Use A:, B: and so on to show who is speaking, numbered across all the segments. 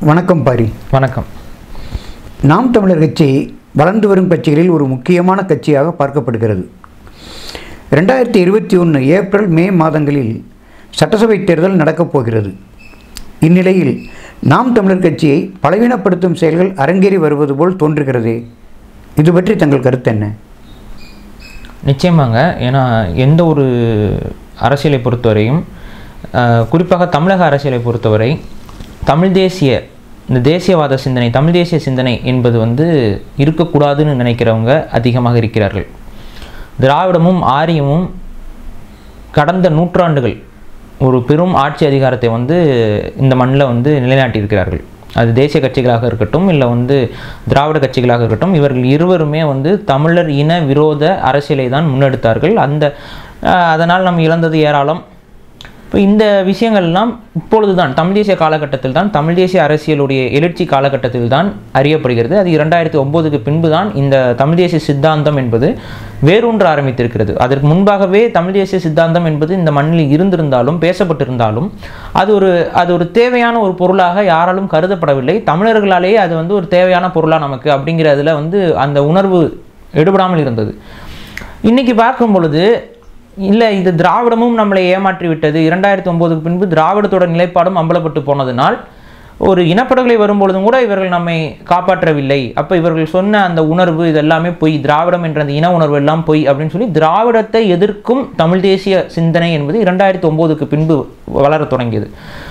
A: வணக்கம் பாரி
B: வணக்கம்
A: நாம் தமிழர் கட்சி வளர்ந்து வரும் கட்சிகளில் ஒரு முக்கியமான கட்சியாக பார்க்கப்படுகிறது ரெண்டாயிரத்தி இருபத்தி ஒன்று ஏப்ரல் மே மாதங்களில் சட்டசபை தேர்தல் நடக்கப் போகிறது இந்நிலையில் நாம் தமிழர் கட்சியை பலவீனப்படுத்தும் செயல்கள் அரங்கேறி வருவது போல் தோன்றுகிறதே இது பற்றி தங்கள் கருத்து என்ன
B: நிச்சயமாங்க ஏன்னா எந்த ஒரு அரசியலை பொறுத்தவரையும் ஆஹ், குறிப்பாக தமிழக அரசியலை பொறுத்தவரை தமிழ் தேசிய இந்த தேசியவாத சிந்தனை தமிழ் தேசிய சிந்தனை என்பது வந்து இருக்கக்கூடாதுன்னு நினைக்கிறவங்க அதிகமாக இருக்கிறார்கள் திராவிடமும் ஆரியமும் கடந்த நூற்றாண்டுகள் ஒரு பெரும் ஆட்சி அதிகாரத்தை வந்து இந்த மண்ணில் வந்து நிலைநாட்டியிருக்கிறார்கள் அது தேசிய கட்சிகளாக இருக்கட்டும் இல்லை வந்து திராவிட கட்சிகளாக இருக்கட்டும் இவர்கள் இருவருமே வந்து தமிழர் இன விரோத அரசியலை தான் முன்னெடுத்தார்கள் அந்த ஆஹ், அதனால் நாம் இழந்தது ஏராளம் இப்போ இந்த விஷயங்கள்லாம் இப்பொழுது தான் தமிழ் தேசிய காலகட்டத்தில் தான் தமிழ் தேசிய அரசியலுடைய எழுச்சி காலகட்டத்தில் தான் அறியப்படுகிறது அது இரண்டாயிரத்தி ஒம்போதுக்கு பின்பு தான் இந்த தமிழ் தேசிய சித்தாந்தம் என்பது வேரூன்ற ஆரம்பித்திருக்கிறது அதற்கு முன்பாகவே தமிழ் தேசிய சித்தாந்தம் என்பது இந்த மண்ணில் இருந்திருந்தாலும் பேசப்பட்டிருந்தாலும் அது ஒரு அது ஒரு தேவையான ஒரு பொருளாக யாராலும் கருதப்படவில்லை தமிழர்களாலேயே அது வந்து ஒரு தேவையான பொருளாக நமக்கு அப்படிங்கிறதுல வந்து அந்த உணர்வு எடுபடாமல் இருந்தது இன்னைக்கு பார்க்கும் பொழுது இல்லை இது திராவிடமும் நம்மளை ஏமாற்றி விட்டது இரண்டாயிரத்தி ஒம்போதுக்கு பின்பு திராவிடத்தோட நிலைப்பாடும் அம்பலப்பட்டு போனதினால் ஒரு இனப்படுகொலை வரும்பொழுதும் கூட இவர்கள் நம்மை காப்பாற்றவில்லை அப்போ இவர்கள் சொன்ன அந்த உணர்வு இதெல்லாமே பொய் திராவிடம் என்ற அந்த இன உணர்வு எல்லாம் பொய் அப்படின்னு சொல்லி திராவிடத்தை எதிர்க்கும் தமிழ் தேசிய சிந்தனை என்பது இரண்டாயிரத்தி ஒம்போதுக்கு பின்பு வளரத் தொடங்கியது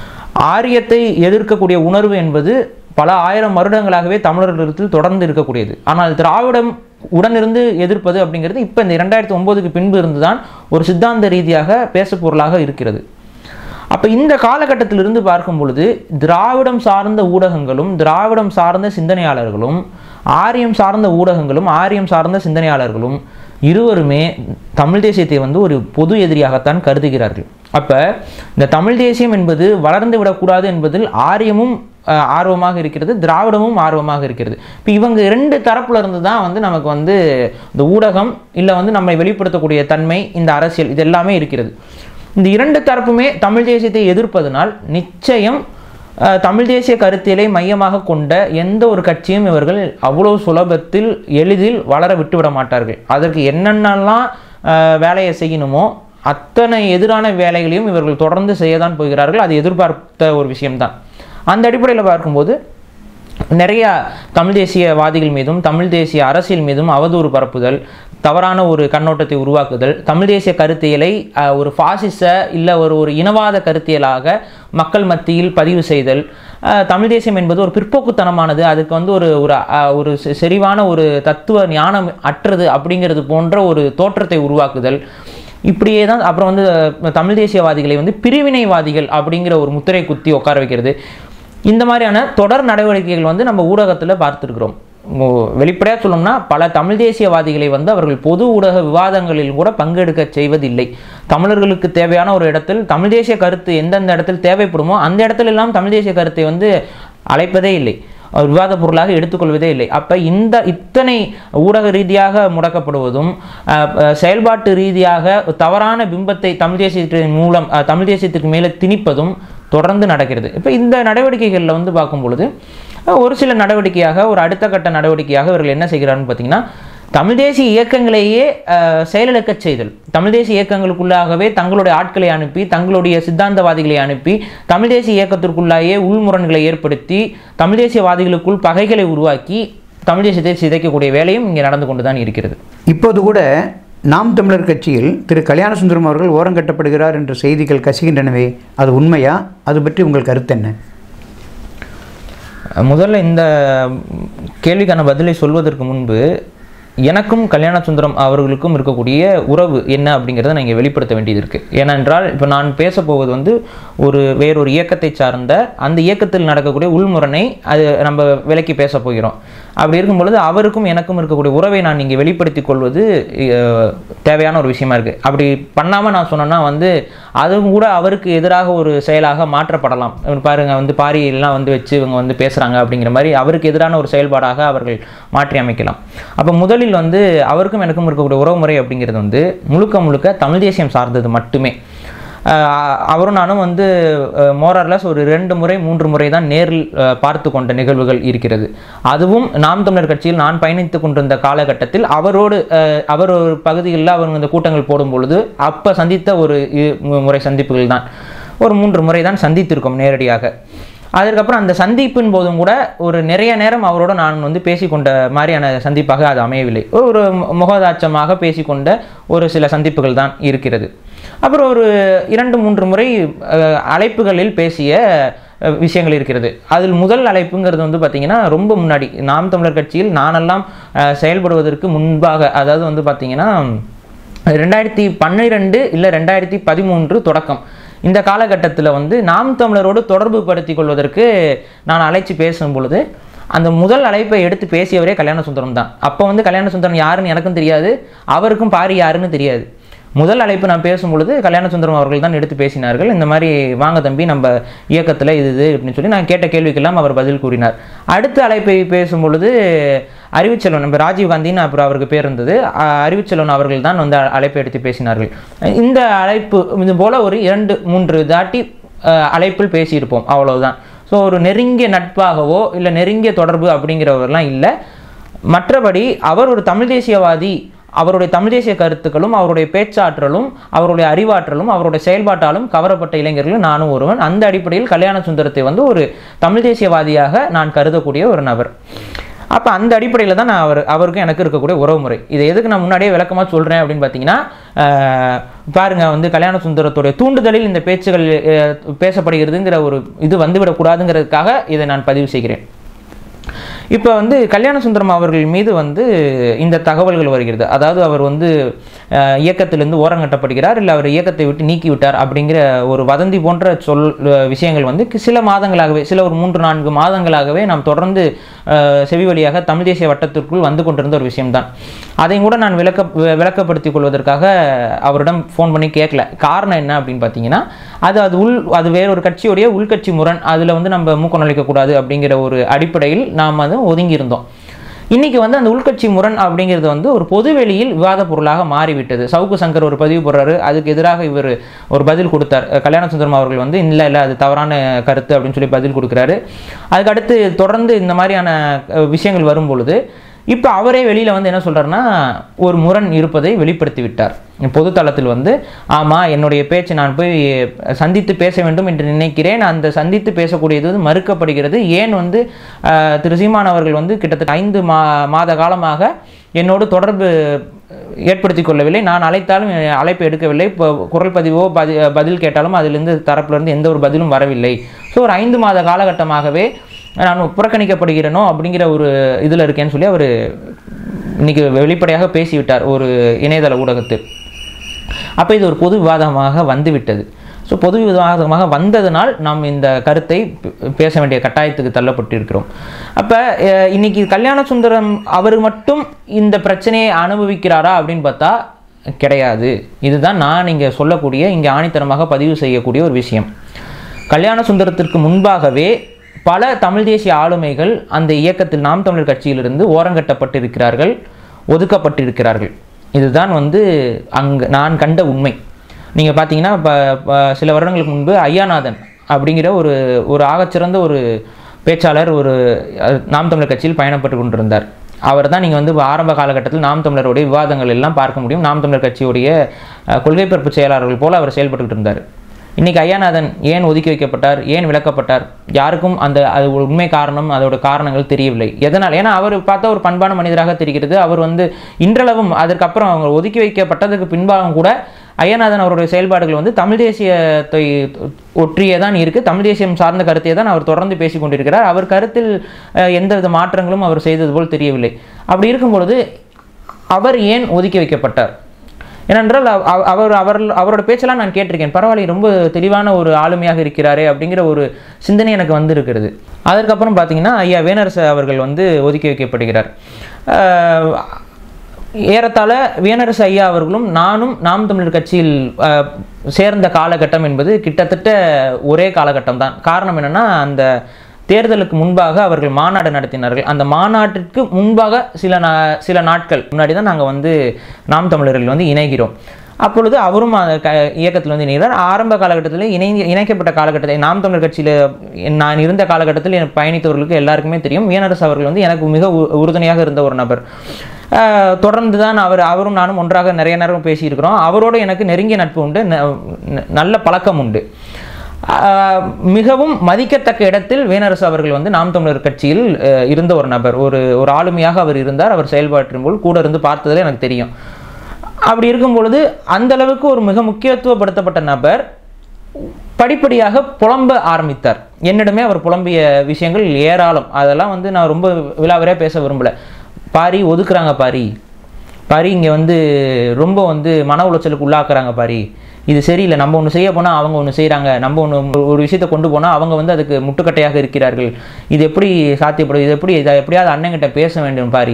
B: ஆரியத்தை எதிர்க்கக்கூடிய உணர்வு என்பது பல ஆயிரம் வருடங்களாகவே தமிழர்களிடத்தில் தொடர்ந்து இருக்கக்கூடியது ஆனால் திராவிடம் உடனிருந்து எதிர்ப்பது அப்படிங்கிறது இப்போ இந்த இரண்டாயிரத்தி ஒம்போதுக்கு பின்பு இருந்துதான் ஒரு சித்தாந்த ரீதியாக பேசுபொருளாக இருக்கிறது அப்போ இந்த காலகட்டத்திலிருந்து பார்க்கும் பொழுது திராவிடம் சார்ந்த ஊடகங்களும் திராவிடம் சார்ந்த சிந்தனையாளர்களும் ஆரியம் சார்ந்த ஊடகங்களும் ஆரியம் சார்ந்த சிந்தனையாளர்களும் இருவருமே தமிழ் தேசியத்தை வந்து ஒரு பொது எதிரியாகத்தான் கருதுகிறார்கள் அப்போ இந்த தமிழ் தேசியம் என்பது வளர்ந்து விடக்கூடாது என்பதில் ஆரியமும் அஹ், ஆர்வமாக இருக்கிறது திராவிடமும் ஆர்வமாக இருக்கிறது இப்போ இவங்க ரெண்டு தரப்புல இருந்து தான் வந்து நமக்கு வந்து இந்த ஊடகம் இல்லை வந்து நம்மை வெளிப்படுத்தக்கூடிய தன்மை இந்த அரசியல் இது எல்லாமே இருக்கிறது இந்த இரண்டு தரப்புமே தமிழ் தேசியத்தை எதிர்ப்பதனால் நிச்சயம் அஹ், தமிழ் தேசிய கருத்தியலை மையமாக கொண்ட எந்த ஒரு கட்சியும் இவர்கள் அவ்வளோ சுலபத்தில் எளிதில் வளர விட்டுவிட மாட்டார்கள் அதற்கு என்னென்னலாம் அஹ், வேலையை செய்யணுமோ அத்தனை எதிரான வேலைகளையும் இவர்கள் தொடர்ந்து செய்ய தான் போகிறார்கள் அது எதிர்பார்த்த ஒரு விஷயம்தான் அந்த அடிப்படையில் பார்க்கும்போது நிறைய தமிழ் தேசியவாதிகள் மீதும் தமிழ் தேசிய அரசியல் மீதும் அவதூறு பரப்புதல் தவறான ஒரு கண்ணோட்டத்தை உருவாக்குதல் தமிழ் தேசிய கருத்தியலை அஹ், ஒரு பாசிச இல்லை ஒரு ஒரு இனவாத கருத்தியலாக மக்கள் மத்தியில் பதிவு செய்தல் அஹ், தமிழ் தேசியம் என்பது ஒரு பிற்போக்குத்தனமானது அதுக்கு வந்து ஒரு ஒரு அஹ், ஒரு செ- செறிவான ஒரு தத்துவ ஞானம் அற்றது அப்படிங்கிறது போன்ற ஒரு தோற்றத்தை உருவாக்குதல் இப்படியே தான் அப்புறம் வந்து அஹ், தமிழ் தேசியவாதிகளை வந்து பிரிவினைவாதிகள் அப்படிங்கிற ஒரு முத்திரை குத்தி உட்கார வைக்கிறது இந்த மாதிரியான தொடர் நடவடிக்கைகள் வந்து நம்ம ஊடகத்தில் பார்த்துருக்குறோம் வெளிப்படையாக சொல்லணும்னா பல தமிழ் தேசியவாதிகளை வந்து அவர்கள் பொது ஊடக விவாதங்களில் கூட பங்கெடுக்க செய்வதில்லை தமிழர்களுக்கு தேவையான ஒரு இடத்தில் தமிழ் தேசிய கருத்து எந்தெந்த இடத்தில் தேவைப்படுமோ அந்த இடத்துல எல்லாம் தமிழ் தேசிய கருத்தை வந்து அழைப்பதே இல்லை அவர் விவாத பொருளாக எடுத்துக்கொள்வதே இல்லை அப்போ இந்த இத்தனை ஊடக ரீதியாக முடக்கப்படுவதும் அஹ், அஹ், செயல்பாட்டு ரீதியாக தவறான பிம்பத்தை தமிழ் தேசியத்தின் மூலம் அஹ், தமிழ் தேசியத்திற்கு மேலே திணிப்பதும் தொடர்ந்து நடக்கிறது இப்போ இந்த நடவடிக்கைகளில் வந்து பார்க்கும் பொழுது அஹ், ஒரு சில நடவடிக்கையாக ஒரு அடுத்த கட்ட நடவடிக்கையாக இவர்கள் என்ன செய்கிறார்கள் பார்த்தீங்கன்னா தமிழ் தேசிய இயக்கங்களையே அஹ், செயலிழக்கச் செய்தல் தமிழ் தேசிய இயக்கங்களுக்குள்ளாகவே தங்களுடைய ஆட்களை அனுப்பி தங்களுடைய சித்தாந்தவாதிகளை அனுப்பி தமிழ் தேசிய இயக்கத்திற்குள்ளாயே உள்முரண்களை ஏற்படுத்தி தமிழ் தேசியவாதிகளுக்குள் பகைகளை உருவாக்கி தமிழ் தேசியத்தை சிதைக்கக்கூடிய வேலையும் இங்கே நடந்து கொண்டு தான் இருக்கிறது
A: இப்போது கூட நாம் தமிழர் கட்சியில் திரு கல்யாண சுந்தரம் அவர்கள் ஓரங்கட்டப்படுகிறார் என்ற செய்திகள் கசிகின்றனவே அது உண்மையா அது பற்றி உங்கள் கருத்து என்ன
B: முதல்ல இந்த கேள்விக்கான பதிலை சொல்வதற்கு முன்பு எனக்கும் கல்யாண சுந்தரம் அவர்களுக்கும் இருக்கக்கூடிய உறவு என்ன அப்படிங்கிறத நான் இங்கே வெளிப்படுத்த வேண்டியது இருக்குது ஏனென்றால் இப்போ நான் பேச போவது வந்து ஒரு வேறொரு இயக்கத்தை சார்ந்த அந்த இயக்கத்தில் நடக்கக்கூடிய உள்முரணை அது நம்ம விலக்கி பேச போகிறோம் அப்படி இருக்கும் பொழுது அவருக்கும் எனக்கும் இருக்கக்கூடிய உறவை நான் இங்கே வெளிப்படுத்திக் கொள்வது அஹ், தேவையான ஒரு விஷயமா இருக்குது அப்படி பண்ணாமல் நான் சொன்னேன்னா வந்து அதுவும் கூட அவருக்கு எதிராக ஒரு செயலாக மாற்றப்படலாம் இவன் பாருங்க வந்து பாரியெல்லாம் வந்து வச்சு இவங்க வந்து பேசுகிறாங்க அப்படிங்கிற மாதிரி அவருக்கு எதிரான ஒரு செயல்பாடாக அவர்கள் மாற்றி அமைக்கலாம் அப்போ முதலில் வந்து அவருக்கும் எனக்கும் இருக்கக்கூடிய உறவுமுறை அப்படிங்கிறது வந்து முழுக்க முழுக்க தமிழ் தேசியம் சார்ந்தது மட்டுமே அஹ், அவரும் நானும் வந்து மோரர்லஸ் ஒரு ரெண்டு முறை மூன்று முறை தான் நேரில் அஹ், பார்த்து கொண்ட நிகழ்வுகள் இருக்கிறது அதுவும் நாம் தமிழர் கட்சியில் நான் பயணித்து கொண்டிருந்த காலகட்டத்தில் அவரோடு அஹ், அவர் ஒரு பகுதிகளில் அவர் இந்த கூட்டங்கள் போடும் பொழுது அப்போ சந்தித்த ஒரு இ- மு- முறை சந்திப்புகள் தான் ஒரு மூன்று முறை தான் சந்தித்திருக்கோம் நேரடியாக அதற்கப்புறம் அந்த சந்திப்பின் போதும் கூட ஒரு நிறைய நேரம் அவரோட நான் வந்து பேசிக்கொண்ட மாதிரியான சந்திப்பாக அது அமையவில்லை ஒரு மு- முகதாட்சமாக பேசிக்கொண்ட ஒரு சில சந்திப்புகள் தான் இருக்கிறது அப்புறம் ஒரு இரண்டு மூன்று முறை அஹ், அழைப்புகளில் பேசிய அஹ், விஷயங்கள் இருக்கிறது அதில் முதல் அழைப்புங்கிறது வந்து பார்த்திங்கன்னா ரொம்ப முன்னாடி நாம் தமிழர் கட்சியில் நானெல்லாம் அஹ், செயல்படுவதற்கு முன்பாக அதாவது வந்து பார்த்திங்கன்னா ரெண்டாயிரத்தி பன்னிரெண்டு இல்லை ரெண்டாயிரத்தி பதிமூன்று தொடக்கம் இந்த காலகட்டத்தில் வந்து நாம் தமிழரோடு தொடர்பு படுத்திக் கொள்வதற்கு நான் அழைச்சி பேசும் பொழுது அந்த முதல் அழைப்பை எடுத்து பேசியவரே கல்யாண சுந்தரம் தான் அப்போ வந்து கல்யாண சுந்தரம் யாருன்னு எனக்கும் தெரியாது அவருக்கும் பாரி யாருன்னு தெரியாது முதல் அழைப்பு நான் பேசும் பொழுது கல்யாண சுந்தரம் அவர்கள் தான் எடுத்து பேசினார்கள் இந்த மாதிரி வாங்க தம்பி நம்ம இயக்கத்தில் இது இது அப்படின்னு சொல்லி நான் கேட்ட கேள்விக்கெல்லாம் அவர் பதில் கூறினார் அடுத்த அழைப்பை பேசும் பொழுது அறிவுச்செல்வன் நம்ம ராஜீவ் காந்தின்னு அப்புறம் அவருக்கு பேர் இருந்தது அஹ் அறிவுச்செல்வன் அவர்கள் தான் வந்து அழைப்பை எடுத்து பேசினார்கள் இந்த அழைப்பு இது போல ஒரு இரண்டு மூன்று தாட்டி அஹ், அழைப்பில் பேசியிருப்போம் அவ்வளவுதான் ஸோ ஒரு நெருங்கிய நட்பாகவோ இல்லை நெருங்கிய தொடர்பு அப்படிங்கிறவரெல்லாம் இல்லை மற்றபடி அவர் ஒரு தமிழ் தேசியவாதி அவருடைய தமிழ் தேசிய கருத்துக்களும் அவருடைய பேச்சாற்றலும் அவருடைய அறிவாற்றலும் அவருடைய செயல்பாட்டாலும் கவரப்பட்ட இளைஞர்களும் நானும் ஒருவன் அந்த அடிப்படையில் கல்யாண சுந்தரத்தை வந்து ஒரு தமிழ் தேசியவாதியாக நான் கருதக்கூடிய ஒரு நபர் அப்போ அந்த அடிப்படையில் தான் நான் அவர் அவருக்கும் எனக்கு இருக்கக்கூடிய உறவு முறை இதை எதுக்கு நான் முன்னாடியே விளக்கமாக சொல்கிறேன் அப்படின்னு பார்த்தீங்கன்னா ஆஹ், பாருங்க வந்து கல்யாண சுந்தரத்துடைய தூண்டுதலில் இந்த பேச்சுகள் அஹ், பேசப்படுகிறதுங்கிற ஒரு இது வந்துவிடக்கூடாதுங்கிறதுக்காக இதை நான் பதிவு செய்கிறேன் இப்போ வந்து கல்யாண சுந்தரம் அவர்கள் மீது வந்து இந்த தகவல்கள் வருகிறது அதாவது அவர் வந்து அஹ், இயக்கத்திலிருந்து ஓரங்கட்டப்படுகிறார் இல்லை அவர் இயக்கத்தை விட்டு நீக்கி விட்டார் அப்படிங்கிற ஒரு வதந்தி போன்ற சொல் அஹ், விஷயங்கள் வந்து கி- சில மாதங்களாகவே சில ஒரு மூன்று நான்கு மாதங்களாகவே நாம் தொடர்ந்து அஹ், செவி வழியாக தமிழ் தேசிய வட்டத்திற்குள் வந்து கொண்டிருந்த ஒரு விஷயம்தான் அதையும் கூட நான் விளக்க வி- விளக்கப்படுத்திக் கொள்வதற்காக அவரிடம் ஃபோன் பண்ணி கேட்கல காரணம் என்ன அப்படின்னு பார்த்தீங்கன்னா அது அது உள் அது வேற ஒரு கட்சியுடைய உள்கட்சி முரண் அதில் வந்து நம்ம மூக்கம் நுழைக்கக்கூடாது அப்படிங்கிற ஒரு அடிப்படையில் நாம் வந்து ஒதுங்கி இருந்தோம் இன்னைக்கு வந்து அந்த உள்கட்சி முரண் அப்படிங்கிறது வந்து ஒரு பொதுவெளியில் விவாத பொருளாக மாறிவிட்டது சவுக்கு சங்கர் ஒரு பதிவு போடுறாரு அதுக்கு எதிராக இவர் ஒரு பதில் கொடுத்தார் அஹ் கல்யாண சுந்தரம் அவர்கள் வந்து இல்லை இல்லை அது தவறான கருத்து அப்படின்னு சொல்லி பதில் கொடுக்குறாரு அதுக்கு அடுத்து தொடர்ந்து இந்த மாதிரியான அஹ், விஷயங்கள் வரும் பொழுது இப்போ அவரே வெளியில் வந்து என்ன சொல்றாருன்னா ஒரு முரண் இருப்பதை வெளிப்படுத்தி விட்டார் பொது தளத்தில் வந்து ஆமாம் என்னுடைய பேச்சு நான் போய் சந்தித்து பேச வேண்டும் என்று நினைக்கிறேன் அந்த சந்தித்து பேசக்கூடியது வந்து மறுக்கப்படுகிறது ஏன் வந்து ஆஹ், திரு சீமான் அவர்கள் வந்து கிட்டத்தட்ட ஐந்து மா மாத காலமாக என்னோடு தொடர்பு ஏற்படுத்தி கொள்ளவில்லை நான் அழைத்தாலும் அழைப்பு எடுக்கவில்லை இப்போ குரல் பதிவோ பதி பதில் கேட்டாலும் அதிலிருந்து தரப்பிலிருந்து எந்த ஒரு பதிலும் வரவில்லை ஸோ ஒரு ஐந்து மாத காலகட்டமாகவே நான் புறக்கணிக்கப்படுகிறேனோ அப்படிங்கிற ஒரு இதில் இருக்கேன்னு சொல்லி அவர் இன்னைக்கு வெளிப்படையாக பேசிவிட்டார் ஒரு இணையதள ஊடகத்தில் அப்போ இது ஒரு பொது விவாதமாக வந்துவிட்டது ஸோ பொது விவாதமாக வந்ததனால் நாம் இந்த கருத்தை பே- பேச வேண்டிய கட்டாயத்துக்கு தள்ளப்பட்டிருக்கிறோம் அப்போ இன்னைக்கு கல்யாண சுந்தரம் அவர் மட்டும் இந்த பிரச்சனையை அனுபவிக்கிறாரா அப்படின்னு பார்த்தா கிடையாது இதுதான் நான் இங்கே சொல்லக்கூடிய இங்கே ஆணித்தரமாக பதிவு செய்யக்கூடிய ஒரு விஷயம் கல்யாண சுந்தரத்திற்கு முன்பாகவே பல தமிழ் தேசிய ஆளுமைகள் அந்த இயக்கத்தில் நாம் தமிழர் கட்சியிலிருந்து ஓரங்கட்டப்பட்டிருக்கிறார்கள் ஒதுக்கப்பட்டிருக்கிறார்கள் இதுதான் வந்து அங்கு நான் கண்ட உண்மை நீங்கள் பார்த்தீங்கன்னா இப்போ சில வருடங்களுக்கு முன்பு ஐயாநாதன் அப்படிங்கிற ஒரு ஒரு ஆகச்சிறந்த ஒரு பேச்சாளர் ஒரு அஹ், நாம் தமிழர் கட்சியில் பயணப்பட்டு கொண்டிருந்தார் அவர் தான் நீங்கள் வந்து ஆரம்ப காலகட்டத்தில் நாம் தமிழருடைய விவாதங்கள் எல்லாம் பார்க்க முடியும் நாம் தமிழர் கட்சியுடைய அஹ், கொள்கை பரப்பு செயலாளர்கள் போல அவர் செயல்பட்டுக்கிட்டு இருந்தார் இன்னைக்கு ஐயாநாதன் ஏன் ஒதுக்கி வைக்கப்பட்டார் ஏன் விலக்கப்பட்டார் யாருக்கும் அந்த அது ஒரு உண்மை காரணம் அதோட காரணங்கள் தெரியவில்லை எதனால் ஏன்னா அவர் பார்த்தா ஒரு பண்பான மனிதராக தெரிகிறது அவர் வந்து இன்றளவும் அதற்கப்புறம் அவங்க ஒதுக்கி வைக்கப்பட்டதுக்கு பின்பாகவும் கூட ஐயநாதன் அவருடைய செயல்பாடுகள் வந்து தமிழ் தேசியத்தை ஒற்றியே தான் இருக்குது தமிழ் தேசியம் சார்ந்த கருத்தை தான் அவர் தொடர்ந்து பேசிக் கொண்டிருக்கிறார் அவர் கருத்தில் அஹ், எந்தவித மாற்றங்களும் அவர் செய்தது போல் தெரியவில்லை அப்படி இருக்கும் பொழுது அவர் ஏன் ஒதுக்கி வைக்கப்பட்டார் ஏனென்றால் அவ- அவ- அவர் அவர் அவரோட பேச்செல்லாம் நான் கேட்டிருக்கேன் பரவாயில்ல ரொம்ப தெளிவான ஒரு ஆளுமையாக இருக்கிறாரே அப்படிங்கிற ஒரு சிந்தனை எனக்கு வந்திருக்கிறது அதற்கப்புறம் பார்த்தீங்கன்னா ஐயா வேணரசு அவர்கள் வந்து ஒதுக்கி வைக்கப்படுகிறார் ஆஹ் ஏறத்தாழ வியனரசு ஐயா அவர்களும் நானும் நாம் தமிழர் கட்சியில் ஆஹ், சேர்ந்த காலகட்டம் என்பது கிட்டத்தட்ட ஒரே காலகட்டம் தான் காரணம் என்னன்னா அந்த தேர்தலுக்கு முன்பாக அவர்கள் மாநாடு நடத்தினார்கள் அந்த மாநாட்டிற்கு முன்பாக சில நா சில நாட்கள் முன்னாடி தான் நாங்கள் வந்து நாம் தமிழர்கள் வந்து இணைகிறோம் அப்பொழுது அவரும் அந்த க இயக்கத்தில் வந்து இணைகிறார் ஆரம்ப காலகட்டத்தில் இணைந்து இணைக்கப்பட்ட காலகட்டத்தில் நாம் தமிழர் கட்சியில் நான் இருந்த காலகட்டத்தில் எனக்கு பயணித்தவர்களுக்கு எல்லாருக்குமே தெரியும் வியனரசு அவர்கள் வந்து எனக்கு மிக உ- உறுதுணையாக இருந்த ஒரு நபர் ஆஹ் தொடர்ந்து தான் அவர் அவரும் நானும் ஒன்றாக நிறைய நேரம் பேசியிருக்கிறோம் அவரோடு எனக்கு நெருங்கிய நட்பு உண்டு ந- ந- நல்ல பழக்கம் உண்டு ஆஹ் மிகவும் மதிக்கத்தக்க இடத்தில் வேணரசு அவர்கள் வந்து நாம் தமிழர் கட்சியில் அஹ், இருந்த ஒரு நபர் ஒரு ஒரு ஆளுமையாக அவர் இருந்தார் அவர் செயல்பாற்றின் போல் கூட இருந்து பார்த்ததில் எனக்கு தெரியும் அப்படி இருக்கும் பொழுது அந்த அளவுக்கு ஒரு மிக முக்கியத்துவப்படுத்தப்பட்ட நபர் படிப்படியாக புலம்ப ஆரம்பித்தார் என்னிடமே அவர் புலம்பிய விஷயங்கள் ஏராளம் அதெல்லாம் வந்து நான் ரொம்ப விலாவரியாக பேச விரும்பல பாரி ஒதுக்குறாங்க பாரி பாரி இங்கே வந்து ரொம்ப வந்து மன உளைச்சலுக்கு உள்ளாக்குறாங்க பாரி இது சரியில்லை நம்ம ஒன்று செய்ய போனால் அவங்க ஒன்று செய்கிறாங்க நம்ம ஒன்று ஒரு விஷயத்தை கொண்டு போனால் அவங்க வந்து அதுக்கு முட்டுக்கட்டையாக இருக்கிறார்கள் இது எப்படி சாத்தியப்படும் இது எப்படி இதை எப்படியாவது அண்ணன்கிட்ட பேச வேண்டும் பாரி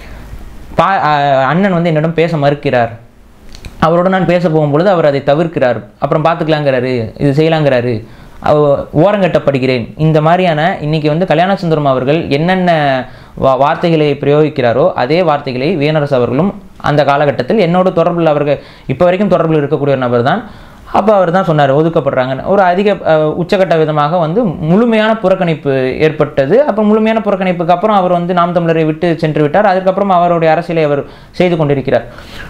B: பா அஹ் அண்ணன் வந்து என்னிடம் பேச மறுக்கிறார் அவரோட நான் பேச போகும்பொழுது அவர் அதை தவிர்க்கிறார் அப்புறம் பார்த்துக்கலாங்கிறாரு இது செய்யலாங்கிறாரு அவ- ஓரங்கட்டப்படுகிறேன் இந்த மாதிரியான இன்னைக்கு வந்து கல்யாண சுந்தரம் அவர்கள் என்னென்ன வா- வார்த்தைகளை பிரயோகிக்கிறாரோ அதே வார்த்தைகளை வீணரசு அவர்களும் அந்த காலகட்டத்தில் என்னோட தொடர்பில் அவர்கள் இப்போ வரைக்கும் தொடர்பில் இருக்கக்கூடிய ஒரு நபர் தான் அப்போ அவர் தான் சொன்னார் ஒதுக்கப்படுறாங்க ஒரு அதிக அஹ், உச்சக்கட்ட விதமாக வந்து முழுமையான புறக்கணிப்பு ஏற்பட்டது அப்போ முழுமையான புறக்கணிப்புக்கு அப்புறம் அவர் வந்து நாம் தமிழரை விட்டு சென்று விட்டார் அதுக்கப்புறம் அவருடைய அரசியலை அவர் செய்து கொண்டிருக்கிறார்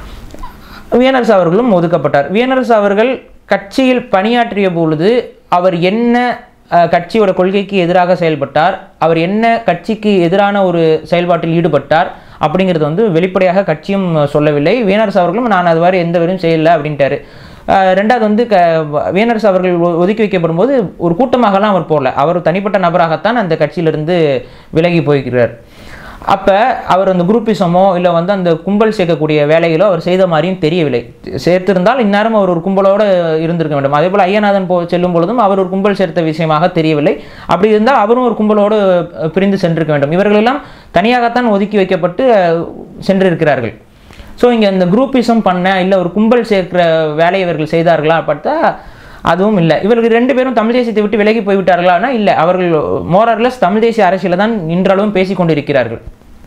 B: வியனரசு அவர்களும் ஒதுக்கப்பட்டார் வியனரசு அவர்கள் கட்சியில் பணியாற்றிய பொழுது அவர் என்ன அஹ், கட்சியோட கொள்கைக்கு எதிராக செயல்பட்டார் அவர் என்ன கட்சிக்கு எதிரான ஒரு செயல்பாட்டில் ஈடுபட்டார் அப்படிங்கிறது வந்து வெளிப்படையாக கட்சியும் சொல்லவில்லை வீணரசு அவர்களும் நான் அது மாதிரி எந்த வரையும் செய்யலை அப்படின்ட்டாரு அஹ், ரெண்டாவது வந்து க வீணரசு அவர்கள் ஒ- ஒதுக்கி வைக்கப்படும் போது ஒரு கூட்டமாகலாம் அவர் போகல அவர் தனிப்பட்ட நபராகத்தான் அந்த கட்சியிலிருந்து விலகி போய்கிறார் அப்போ அவர் அந்த குரூப்பிசமோ இல்லை வந்து அந்த கும்பல் சேர்க்கக்கூடிய வேலைகளோ அவர் செய்த மாதிரியும் தெரியவில்லை சேர்த்திருந்தால் இந்நேரம் அவர் ஒரு கும்பலோடு இருந்திருக்க வேண்டும் அதே போல் ஐயநாதன் போ செல்லும் பொழுதும் அவர் ஒரு கும்பல் சேர்த்த விஷயமாக தெரியவில்லை அப்படி இருந்தால் அவரும் ஒரு கும்பலோடு அஹ், பிரிந்து சென்றிருக்க வேண்டும் இவர்களெல்லாம் தனியாகத்தான் ஒதுக்கி வைக்கப்பட்டு அஹ், சென்றிருக்கிறார்கள் ஸோ இங்கே இந்த குரூப்பிசம் பண்ண இல்லை ஒரு கும்பல் சேர்க்கிற வேலையை இவர்கள் செய்தார்களா பார்த்தா அதுவும் இல்லை இவர்கள் ரெண்டு பேரும் தமிழ் தேசியத்தை விட்டு விலகி போய்விட்டார்களானா இல்லை அவர்கள் மோரர்லஸ் தமிழ் தேசிய அரசியலை தான் இன்றளவும் பேசிக் கொண்டிருக்கிறார்கள்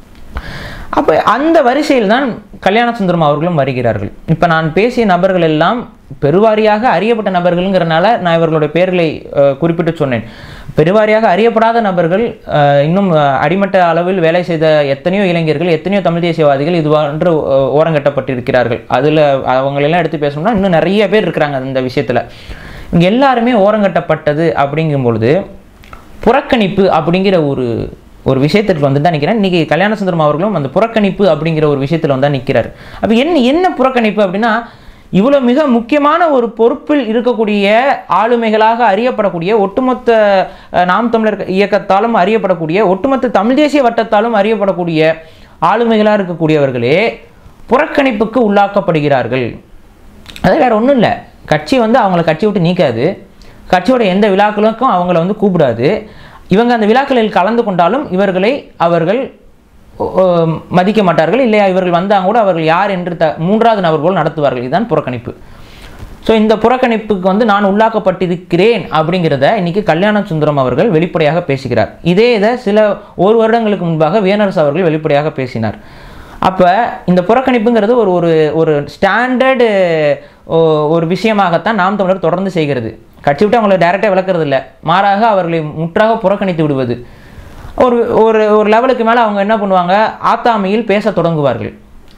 B: அப்போ அந்த வரிசையில் தான் கல்யாண சுந்தரம் அவர்களும் வருகிறார்கள் இப்போ நான் பேசிய நபர்கள் எல்லாம் பெருவாரியாக அறியப்பட்ட நபர்கள்ங்கிறனால நான் இவர்களுடைய பெயர்களை அஹ், குறிப்பிட்டு சொன்னேன் பெருவாரியாக அறியப்படாத நபர்கள் அஹ், இன்னும் அஹ், அடிமட்ட அளவில் வேலை செய்த எத்தனையோ இளைஞர்கள் எத்தனையோ தமிழ் தேசியவாதிகள் இதுவான்று அஹ், ஓரங்கட்டப்பட்டிருக்கிறார்கள் அதில் அவங்களெல்லாம் எடுத்து பேசணும்னா இன்னும் நிறைய பேர் இருக்கிறாங்க இந்த விஷயத்தில் இங்கே எல்லாருமே ஓரங்கட்டப்பட்டது அப்படிங்கும் பொழுது புறக்கணிப்பு அப்படிங்கிற ஒரு ஒரு விஷயத்துக்கு வந்து தான் நிற்கிறேன் இன்னைக்கு கல்யாண சுந்தரம் அவர்களும் அந்த புறக்கணிப்பு அப்படிங்கிற ஒரு விஷயத்தில் வந்து தான் நிற்கிறார் அப்போ என்ன என்ன புறக்கணிப்பு அப்படின்னா இவ்வளோ மிக முக்கியமான ஒரு பொறுப்பில் இருக்கக்கூடிய ஆளுமைகளாக அறியப்படக்கூடிய ஒட்டுமொத்த அஹ், நாம் தமிழர் இயக்கத்தாலும் அறியப்படக்கூடிய ஒட்டுமொத்த தமிழ் தேசிய வட்டத்தாலும் அறியப்படக்கூடிய ஆளுமைகளாக இருக்கக்கூடியவர்களே புறக்கணிப்புக்கு உள்ளாக்கப்படுகிறார்கள் அது வேற ஒன்றும் இல்லை கட்சி வந்து அவங்கள கட்சி விட்டு நீக்காது கட்சியோட எந்த விழாக்களுக்கும் அவங்கள வந்து கூப்பிடாது இவங்க அந்த விழாக்களில் கலந்து கொண்டாலும் இவர்களை அவர்கள் ஓ- ஓ, மதிக்க மாட்டார்கள் இல்லையா இவர்கள் வந்தாங்க கூட அவர்கள் யார் என்று த மூன்றாவது நபர் போல் நடத்துவார்கள் இதுதான் புறக்கணிப்பு ஸோ இந்த புறக்கணிப்புக்கு வந்து நான் உள்ளாக்கப்பட்டிருக்கிறேன் அப்படிங்கிறத இன்னைக்கு கல்யாண சுந்தரம் அவர்கள் வெளிப்படையாக பேசுகிறார் இதே இதை சில ஒரு வருடங்களுக்கு முன்பாக வேனரசு அவர்கள் வெளிப்படையாக பேசினார் அப்போ இந்த புறக்கணிப்புங்கிறது ஒரு ஒரு ஒரு ஸ்டாண்டர்டு ஒரு விஷயமாகத்தான் நாம் தமிழர் தொடர்ந்து செய்கிறது கட்சி விட்டு அவங்களை டைரெக்டாக விளக்குறது இல்லை மாறாக அவர்களை முற்றாக புறக்கணித்து விடுவது ஒரு ஒரு ஒரு லெவலுக்கு மேலே அவங்க என்ன பண்ணுவாங்க ஆத்தாமையில் பேச தொடங்குவார்கள்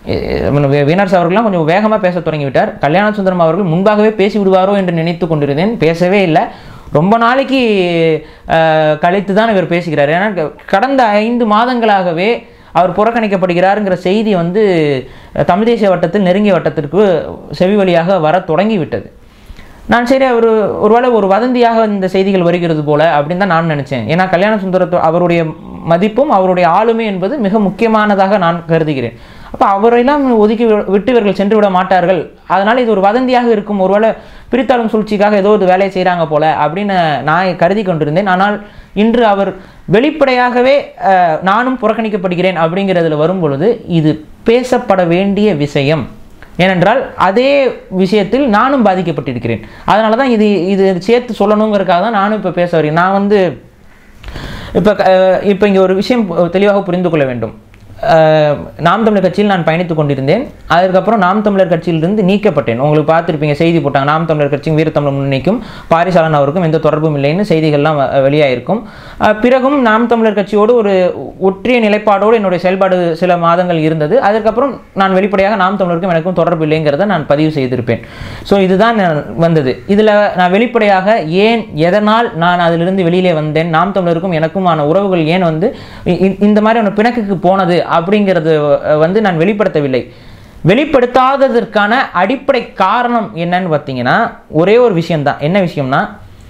B: வீனர்ஸ் அவர்கள்லாம் கொஞ்சம் வேகமாக பேச தொடங்கிவிட்டார் கல்யாண சுந்தரம் அவர்கள் முன்பாகவே பேசி விடுவாரோ என்று நினைத்து கொண்டிருந்தேன் பேசவே இல்லை ரொம்ப நாளைக்கு அஹ், கழித்து தான் இவர் பேசுகிறார் ஏன்னா க- கடந்த ஐந்து மாதங்களாகவே அவர் புறக்கணிக்கப்படுகிறாருங்கிற செய்தி வந்து அஹ், தமிழ் தேசிய வட்டத்தில் நெருங்கிய வட்டத்திற்கு செவி வழியாக வர தொடங்கிவிட்டது நான் சரி அவர் ஒருவேளை ஒரு வதந்தியாக இந்த செய்திகள் வருகிறது போல அப்படின்னு தான் நான் நினைச்சேன் ஏன்னா கல்யாண சுந்தரத்தோ அவருடைய மதிப்பும் அவருடைய ஆளுமை என்பது மிக முக்கியமானதாக நான் கருதுகிறேன் அப்போ அவரையெல்லாம் ஒதுக்கி வி- விட்டு இவர்கள் சென்று விட மாட்டார்கள் அதனால் இது ஒரு வதந்தியாக இருக்கும் ஒருவேளை பிரித்தாளும் சூழ்ச்சிக்காக ஏதோ ஒரு வேலையை செய்கிறாங்க போல அப்படின்னு நான் கருதி கொண்டிருந்தேன் ஆனால் இன்று அவர் வெளிப்படையாகவே அஹ், நானும் புறக்கணிக்கப்படுகிறேன் அப்படிங்கிறதுல வரும் பொழுது இது பேசப்பட வேண்டிய விஷயம் ஏனென்றால் அதே விஷயத்தில் நானும் பாதிக்கப்பட்டிருக்கிறேன் அதனால தான் இது இது சேர்த்து சொல்லணுங்கிறதுக்காக தான் நானும் இப்போ பேச வரேன் நான் வந்து இப்போ இப்போ இங்கே ஒரு விஷயம் தெளிவாக புரிந்து கொள்ள வேண்டும் அஹ், நாம் தமிழர் கட்சியில் நான் பயணித்து கொண்டிருந்தேன் அதுக்கப்புறம் நாம் தமிழர் கட்சியிலிருந்து நீக்கப்பட்டேன் உங்களுக்கு பார்த்துருப்பீங்க செய்தி போட்டாங்க நாம் தமிழர் கட்சியும் வீரத்தமிழர் முன்னணிக்கும் பாரிசாலன் அவருக்கும் எந்த தொடர்பும் இல்லைன்னு செய்திகள்லாம் வ- வெளியாயிருக்கும் அஹ், பிறகும் நாம் தமிழர் கட்சியோடு ஒரு ஒற்றிய நிலைப்பாடோடு என்னுடைய செயல்பாடு சில மாதங்கள் இருந்தது அதுக்கப்புறம் நான் வெளிப்படையாக நாம் தமிழருக்கும் எனக்கும் தொடர்பு இல்லைங்கிறத நான் பதிவு செய்திருப்பேன் ஸோ இதுதான் நான் வந்தது இதில் நான் வெளிப்படையாக ஏன் எதனால் நான் அதிலிருந்து வெளியிலே வந்தேன் நாம் தமிழருக்கும் எனக்குமான உறவுகள் ஏன் வந்து இ- இ- இந்த மாதிரியான பிணக்குக்கு போனது அப்படிங்கிறது அஹ், வந்து நான் வெளிப்படுத்தவில்லை வெளிப்படுத்தாததற்கான அடிப்படை காரணம் என்னன்னு பார்த்தீங்கன்னா ஒரே ஒரு விஷயம்தான் என்ன விஷயம்னா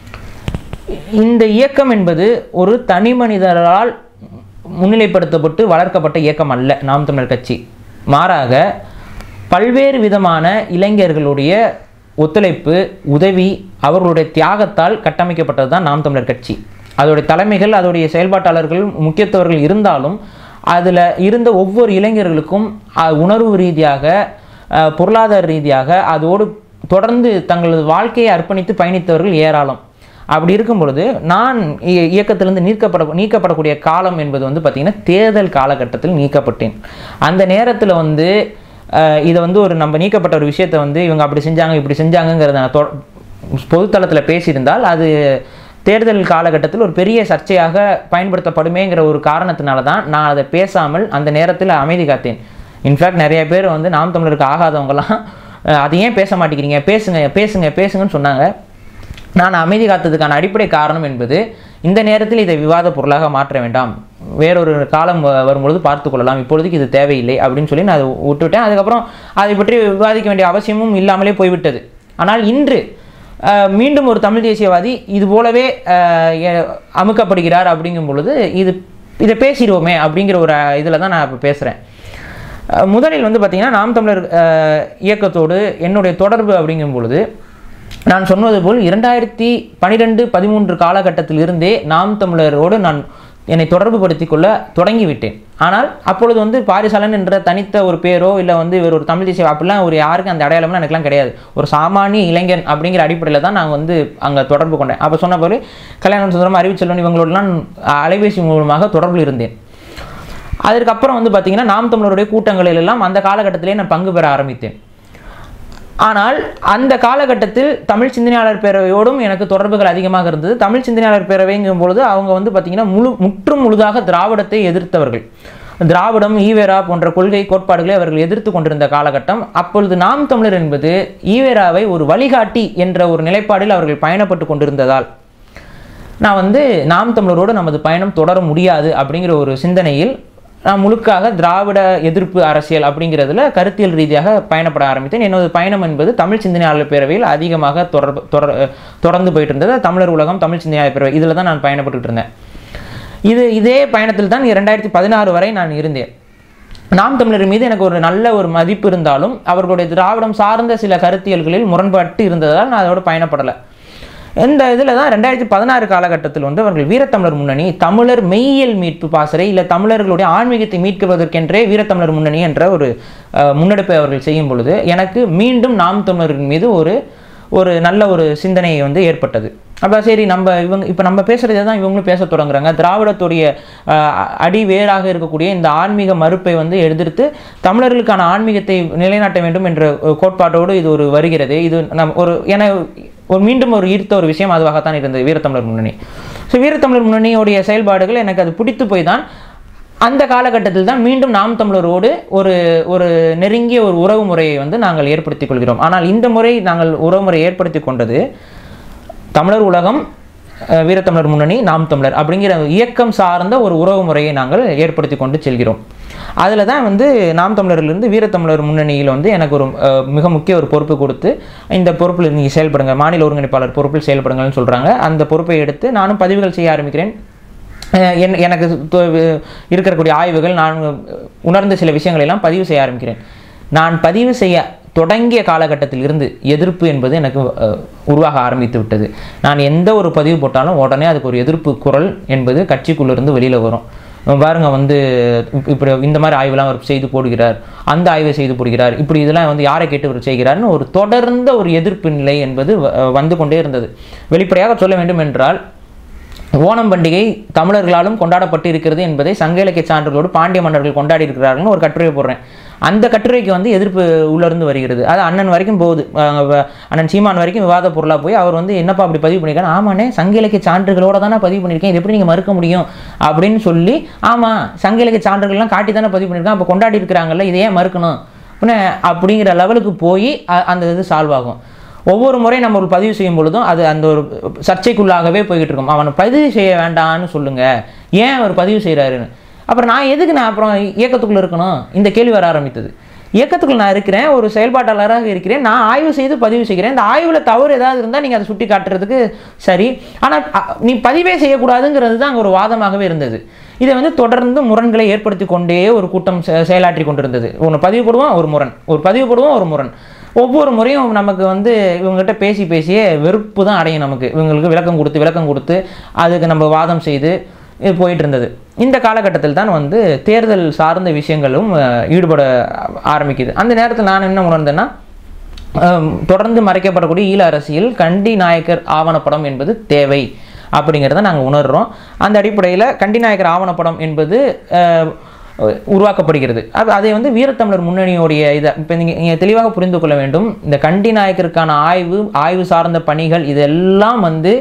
B: இந்த இயக்கம் என்பது ஒரு தனி மனிதரால் முன்னிலைப்படுத்தப்பட்டு வளர்க்கப்பட்ட இயக்கம் அல்ல நாம் தமிழர் கட்சி மாறாக பல்வேறு விதமான இளைஞர்களுடைய ஒத்துழைப்பு உதவி அவர்களுடைய தியாகத்தால் கட்டமைக்கப்பட்டது தான் நாம் தமிழர் கட்சி அதோடைய தலைமைகள் அதோடைய செயல்பாட்டாளர்கள் முக்கியத்துவர்கள் இருந்தாலும் அதில் இருந்த ஒவ்வொரு இளைஞர்களுக்கும் அஹ், உணர்வு ரீதியாக அஹ், பொருளாதார ரீதியாக அதோடு தொடர்ந்து தங்களது வாழ்க்கையை அர்ப்பணித்து பயணித்தவர்கள் ஏராளம் அப்படி இருக்கும் பொழுது நான் இ- இயக்கத்திலிருந்து நீக்கப்பட நீக்கப்படக்கூடிய காலம் என்பது வந்து பார்த்திங்கன்னா தேர்தல் காலகட்டத்தில் நீக்கப்பட்டேன் அந்த நேரத்தில் வந்து அஹ், இதை வந்து ஒரு நம்ம நீக்கப்பட்ட ஒரு விஷயத்தை வந்து இவங்க அப்படி செஞ்சாங்க இப்படி செஞ்சாங்கங்கிறத நான் தொ- பொதுத்தளத்தில் பேசியிருந்தால் அது தேர்தல் காலகட்டத்தில் ஒரு பெரிய சர்ச்சையாக பயன்படுத்தப்படுமேங்கிற ஒரு காரணத்தினால தான் நான் அதை பேசாமல் அந்த நேரத்தில் அமைதி காத்தேன் இன்ஃபேக்ட் நிறைய பேர் வந்து நாம் தமிழருக்கு ஆகாதவங்கலாம் அஹ், அதை ஏன் பேச மாட்டேங்கிறீங்க பேசுங்க பேசுங்க பேசுங்கன்னு சொன்னாங்க நான் அமைதி காத்ததுக்கான அடிப்படை காரணம் என்பது இந்த நேரத்தில் இதை விவாத பொருளாக மாற்ற வேண்டாம் வேறொரு காலம் வ- வரும்பொழுது பார்த்து கொள்ளலாம் இப்பொழுதுக்கு இது தேவையில்லை அப்படின்னு சொல்லி நான் அதை விட்டுவிட்டேன் அதுக்கப்புறம் அதை பற்றி விவாதிக்க வேண்டிய அவசியமும் இல்லாமலே போய்விட்டது ஆனால் இன்று அஹ், மீண்டும் ஒரு தமிழ் தேசியவாதி இது போலவே அஹ், எ- அமுக்கப்படுகிறார் அப்படிங்கும் பொழுது இது இதை பேசிடுவோமே அப்படிங்கிற ஒரு இதில் தான் நான் இப்போ பேசுகிறேன் அஹ் முதலில் வந்து பார்த்தீங்கன்னா நாம் தமிழர் அஹ், இயக்கத்தோடு என்னுடைய தொடர்பு அப்படிங்கும் பொழுது நான் சொன்னது போல் இரண்டாயிரத்தி பனிரெண்டு பதிமூன்று காலகட்டத்திலிருந்தே நாம் தமிழரோடு நான் என்னை தொடர்பு படுத்திக் கொள்ள தொடங்கிவிட்டேன் ஆனால் அப்பொழுது வந்து பாரிசாலன் என்ற தனித்த ஒரு பேரோ இல்லை வந்து இவர் ஒரு தமிழ் தேசிய அப்படிலாம் ஒரு யாருக்கும் அந்த அடையாளம்லாம் எனக்குலாம் கிடையாது ஒரு சாமானிய இளைஞன் அப்படிங்கிற அடிப்படையில் தான் நான் வந்து அங்கே தொடர்பு கொண்டேன் அப்போ சொன்ன போது கல்யாணம் சுந்தரம் அறிவிச்செல்வன் இவங்களோடலாம் அலைபேசி மூலமாக தொடர்பில் இருந்தேன் அதற்கப்புறம் வந்து பார்த்தீங்கன்னா நாம் தமிழருடைய கூட்டங்களில் எல்லாம் அந்த காலகட்டத்திலே நான் பங்கு பெற ஆரம்பித்தேன் ஆனால் அந்த காலகட்டத்தில் தமிழ் சிந்தனையாளர் பேரவையோடும் எனக்கு தொடர்புகள் அதிகமாக இருந்தது தமிழ் சிந்தனையாளர் பேரவைங்கும் பொழுது அவங்க வந்து பார்த்தீங்கன்னா முழு முற்றும் முழுதாக திராவிடத்தை எதிர்த்தவர்கள் திராவிடம் ஈவேரா போன்ற கொள்கை கோட்பாடுகளை அவர்கள் எதிர்த்து கொண்டிருந்த காலகட்டம் அப்பொழுது நாம் தமிழர் என்பது ஈவேராவை ஒரு வழிகாட்டி என்ற ஒரு நிலைப்பாடில் அவர்கள் பயணப்பட்டு கொண்டிருந்ததால் நான் வந்து நாம் தமிழரோடு நமது பயணம் தொடர முடியாது அப்படிங்கிற ஒரு சிந்தனையில் நான் முழுக்காக திராவிட எதிர்ப்பு அரசியல் அப்படிங்கிறதுல கருத்தியல் ரீதியாக பயணப்பட ஆரம்பித்தேன் என்னோட பயணம் என்பது தமிழ் சிந்தனையாளர் பேரவையில் அதிகமாக தொடர்பு தொடர் தொடர்ந்து போயிட்டு இருந்தது தமிழர் உலகம் தமிழ் சிந்தனையாளர் பேரவை இதில் தான் நான் பயணப்பட்டுட்டு இருந்தேன் இது இதே பயணத்தில் தான் இரண்டாயிரத்தி பதினாறு வரை நான் இருந்தேன் நாம் தமிழர் மீது எனக்கு ஒரு நல்ல ஒரு மதிப்பு இருந்தாலும் அவர்களுடைய திராவிடம் சார்ந்த சில கருத்தியல்களில் முரண்பட்டு இருந்ததால் நான் அதோட பயணப்படலை இந்த இதில் தான் ரெண்டாயிரத்தி பதினாறு காலகட்டத்தில் வந்து அவர்கள் வீரத்தமிழர் முன்னணி தமிழர் மெய்யியல் மீட்பு பாசறை இல்லை தமிழர்களுடைய ஆன்மீகத்தை மீட்குவதற்கென்றே வீரத்தமிழர் முன்னணி என்ற ஒரு அஹ், முன்னெடுப்பை அவர்கள் செய்யும் பொழுது எனக்கு மீண்டும் நாம் தமிழரின் மீது ஒரு ஒரு நல்ல ஒரு சிந்தனை வந்து ஏற்பட்டது அப்போ சரி நம்ம இவங்க இப்போ நம்ம பேசுகிறதே தான் இவங்களும் பேச தொடங்குறாங்க திராவிடத்துடைய அஹ், அடி வேராக இருக்கக்கூடிய இந்த ஆன்மீக மறுப்பை வந்து எதிர்த்து தமிழர்களுக்கான ஆன்மீகத்தை நிலைநாட்ட வேண்டும் என்ற ஒரு கோட்பாட்டோடு இது ஒரு வருகிறது இது நம் ஒரு என ஒரு மீண்டும் ஒரு ஈர்த்த ஒரு விஷயம் அதுவாகத்தான் இருந்தது வீரத்தமிழர் முன்னணி ஸோ வீரத்தமிழர் முன்னணியோடைய செயல்பாடுகள் எனக்கு அது பிடித்து போய் தான் அந்த காலகட்டத்தில் தான் மீண்டும் நாம் தமிழரோடு ஒரு ஒரு நெருங்கிய ஒரு உறவு முறையை வந்து நாங்கள் ஏற்படுத்திக் கொள்கிறோம் ஆனால் இந்த முறை நாங்கள் உறவு முறை ஏற்படுத்தி கொண்டது தமிழர் உலகம் அஹ், வீரத்தமிழர் முன்னணி நாம் தமிழர் அப்படிங்கிற இயக்கம் சார்ந்த ஒரு உறவு முறையை நாங்கள் ஏற்படுத்தி கொண்டு செல்கிறோம் அதில் தான் வந்து நாம் தமிழரிலிருந்து வீரத்தமிழர் முன்னணியில் வந்து எனக்கு ஒரு அஹ், மிக முக்கிய ஒரு பொறுப்பு கொடுத்து இந்த பொறுப்பில் நீங்கள் செயல்படுங்க மாநில ஒருங்கிணைப்பாளர் பொறுப்பில் செயல்படுங்கள்னு சொல்கிறாங்க அந்த பொறுப்பை எடுத்து நானும் பதிவுகள் செய்ய ஆரம்பிக்கிறேன் அஹ் என் எனக்கு தொ- இருக்கக்கூடிய ஆய்வுகள் நான் உணர்ந்த சில விஷயங்களை எல்லாம் பதிவு செய்ய ஆரம்பிக்கிறேன் நான் பதிவு செய்ய தொடங்கிய காலகட்டத்தில் இருந்து எதிர்ப்பு என்பது எனக்கு அஹ், உருவாக ஆரம்பித்து விட்டது நான் எந்த ஒரு பதிவு போட்டாலும் உடனே அதுக்கு ஒரு எதிர்ப்பு குரல் என்பது கட்சிக்குள்ளிருந்து வெளியில் வரும் பாருங்க வந்து இப்~ இப்படி இந்த மாதிரி ஆய்வுலாம் அவர் செய்து போடுகிறார் அந்த ஆய்வை செய்து போடுகிறார் இப்படி இதெல்லாம் வந்து யாரை கேட்டு இவர் செய்கிறார்னு ஒரு தொடர்ந்த ஒரு எதிர்ப்பு நிலை என்பது வ- வந்து கொண்டே இருந்தது வெளிப்படையாக சொல்ல வேண்டும் என்றால் ஓணம் பண்டிகை தமிழர்களாலும் கொண்டாடப்பட்டு இருக்கிறது என்பதை சங்க இலக்கிய சான்றுகளோடு பாண்டிய மன்னர்கள் கொண்டாடி இருக்கிறார்கள்னு ஒரு கட்டுரை போடுறேன் அந்த கட்டுரைக்கு வந்து எதிர்ப்பு உள்ளிருந்து வருகிறது அது அண்ணன் வரைக்கும் போகுது அஹ் வ- அண்ணன் சீமான் வரைக்கும் விவாத பொருளாக போய் அவர் வந்து என்னப்பா அப்படி பதிவு பண்ணியிருக்காரு ஆமாண்ணே சங்க இலக்கிய சான்றுகளோட தானே பதிவு பண்ணியிருக்கேன் இது எப்படி நீங்கள் மறுக்க முடியும் அப்படின்னு சொல்லி ஆமாம் சங்க இலக்கிய சான்றுகள்லாம் காட்டி தானே பதிவு பண்ணியிருக்கேன் அப்போ கொண்டாடி இருக்கிறாங்கல்ல இதை ஏன் மறுக்கணும் அப்படின்னா அப்படிங்கிற லெவலுக்கு போய் அ- அந்த இது சால்வ் ஆகும் ஒவ்வொரு முறை நம்ம ஒரு பதிவு செய்யும் பொழுதும் அது அந்த ஒரு சர்ச்சைக்குள்ளாகவே போய்கிட்டு இருக்கும் அவனை பதிவு செய்ய வேண்டாம்னு சொல்லுங்க ஏன் அவர் பதிவு செய்கிறாருன்னு அப்புறம் நான் எதுக்கு நான் அப்புறம் இயக்கத்துக்குள்ள இருக்கணும் இந்த கேள்வி வர ஆரம்பித்தது இயக்கத்துக்குள்ள நான் இருக்கிறேன் ஒரு செயல்பாட்டாளராக இருக்கிறேன் நான் ஆய்வு செய்து பதிவு செய்கிறேன் இந்த ஆய்வில் தவறு ஏதாவது இருந்தால் நீங்கள் அதை சுட்டி காட்டுறதுக்கு சரி ஆனால் நீ பதிவே செய்யக்கூடாதுங்கிறது தான் அங்கே ஒரு வாதமாகவே இருந்தது இதை வந்து தொடர்ந்து முரண்களை ஏற்படுத்தி கொண்டே ஒரு கூட்டம் செ- செயலாற்றி கொண்டிருந்தது ஒன்று பதிவு போடுவோம் ஒரு முரண் ஒரு பதிவு போடுவோம் ஒரு முரண் ஒவ்வொரு முறையும் நமக்கு வந்து இவங்ககிட்ட பேசி பேசியே வெறுப்பு தான் அடையும் நமக்கு இவங்களுக்கு விளக்கம் கொடுத்து விளக்கம் கொடுத்து அதுக்கு நம்ம வாதம் செய்து இது போயிட்டு இருந்தது இந்த காலகட்டத்தில் தான் வந்து தேர்தல் சார்ந்த விஷயங்களும் அஹ், ஈடுபட ஆரம்பிக்குது அந்த நேரத்தில் நான் என்ன உணர்ந்தேன்னா அஹ், தொடர்ந்து மறைக்கப்படக்கூடிய ஈழ அரசியல் கண்டி நாயக்கர் ஆவணப்படம் என்பது தேவை அப்படிங்கிறத நாங்கள் உணர்கிறோம் அந்த அடிப்படையில் கண்டி நாயக்கர் ஆவணப்படம் என்பது அஹ், உருவாக்கப்படுகிறது அது அதை வந்து வீரத்தமிழர் முன்னணியோடைய இதை இப்போ நீங்கள் நீங்கள் தெளிவாக புரிந்து கொள்ள வேண்டும் இந்த கண்டி நாயக்கருக்கான ஆய்வு ஆய்வு சார்ந்த பணிகள் இதெல்லாம் வந்து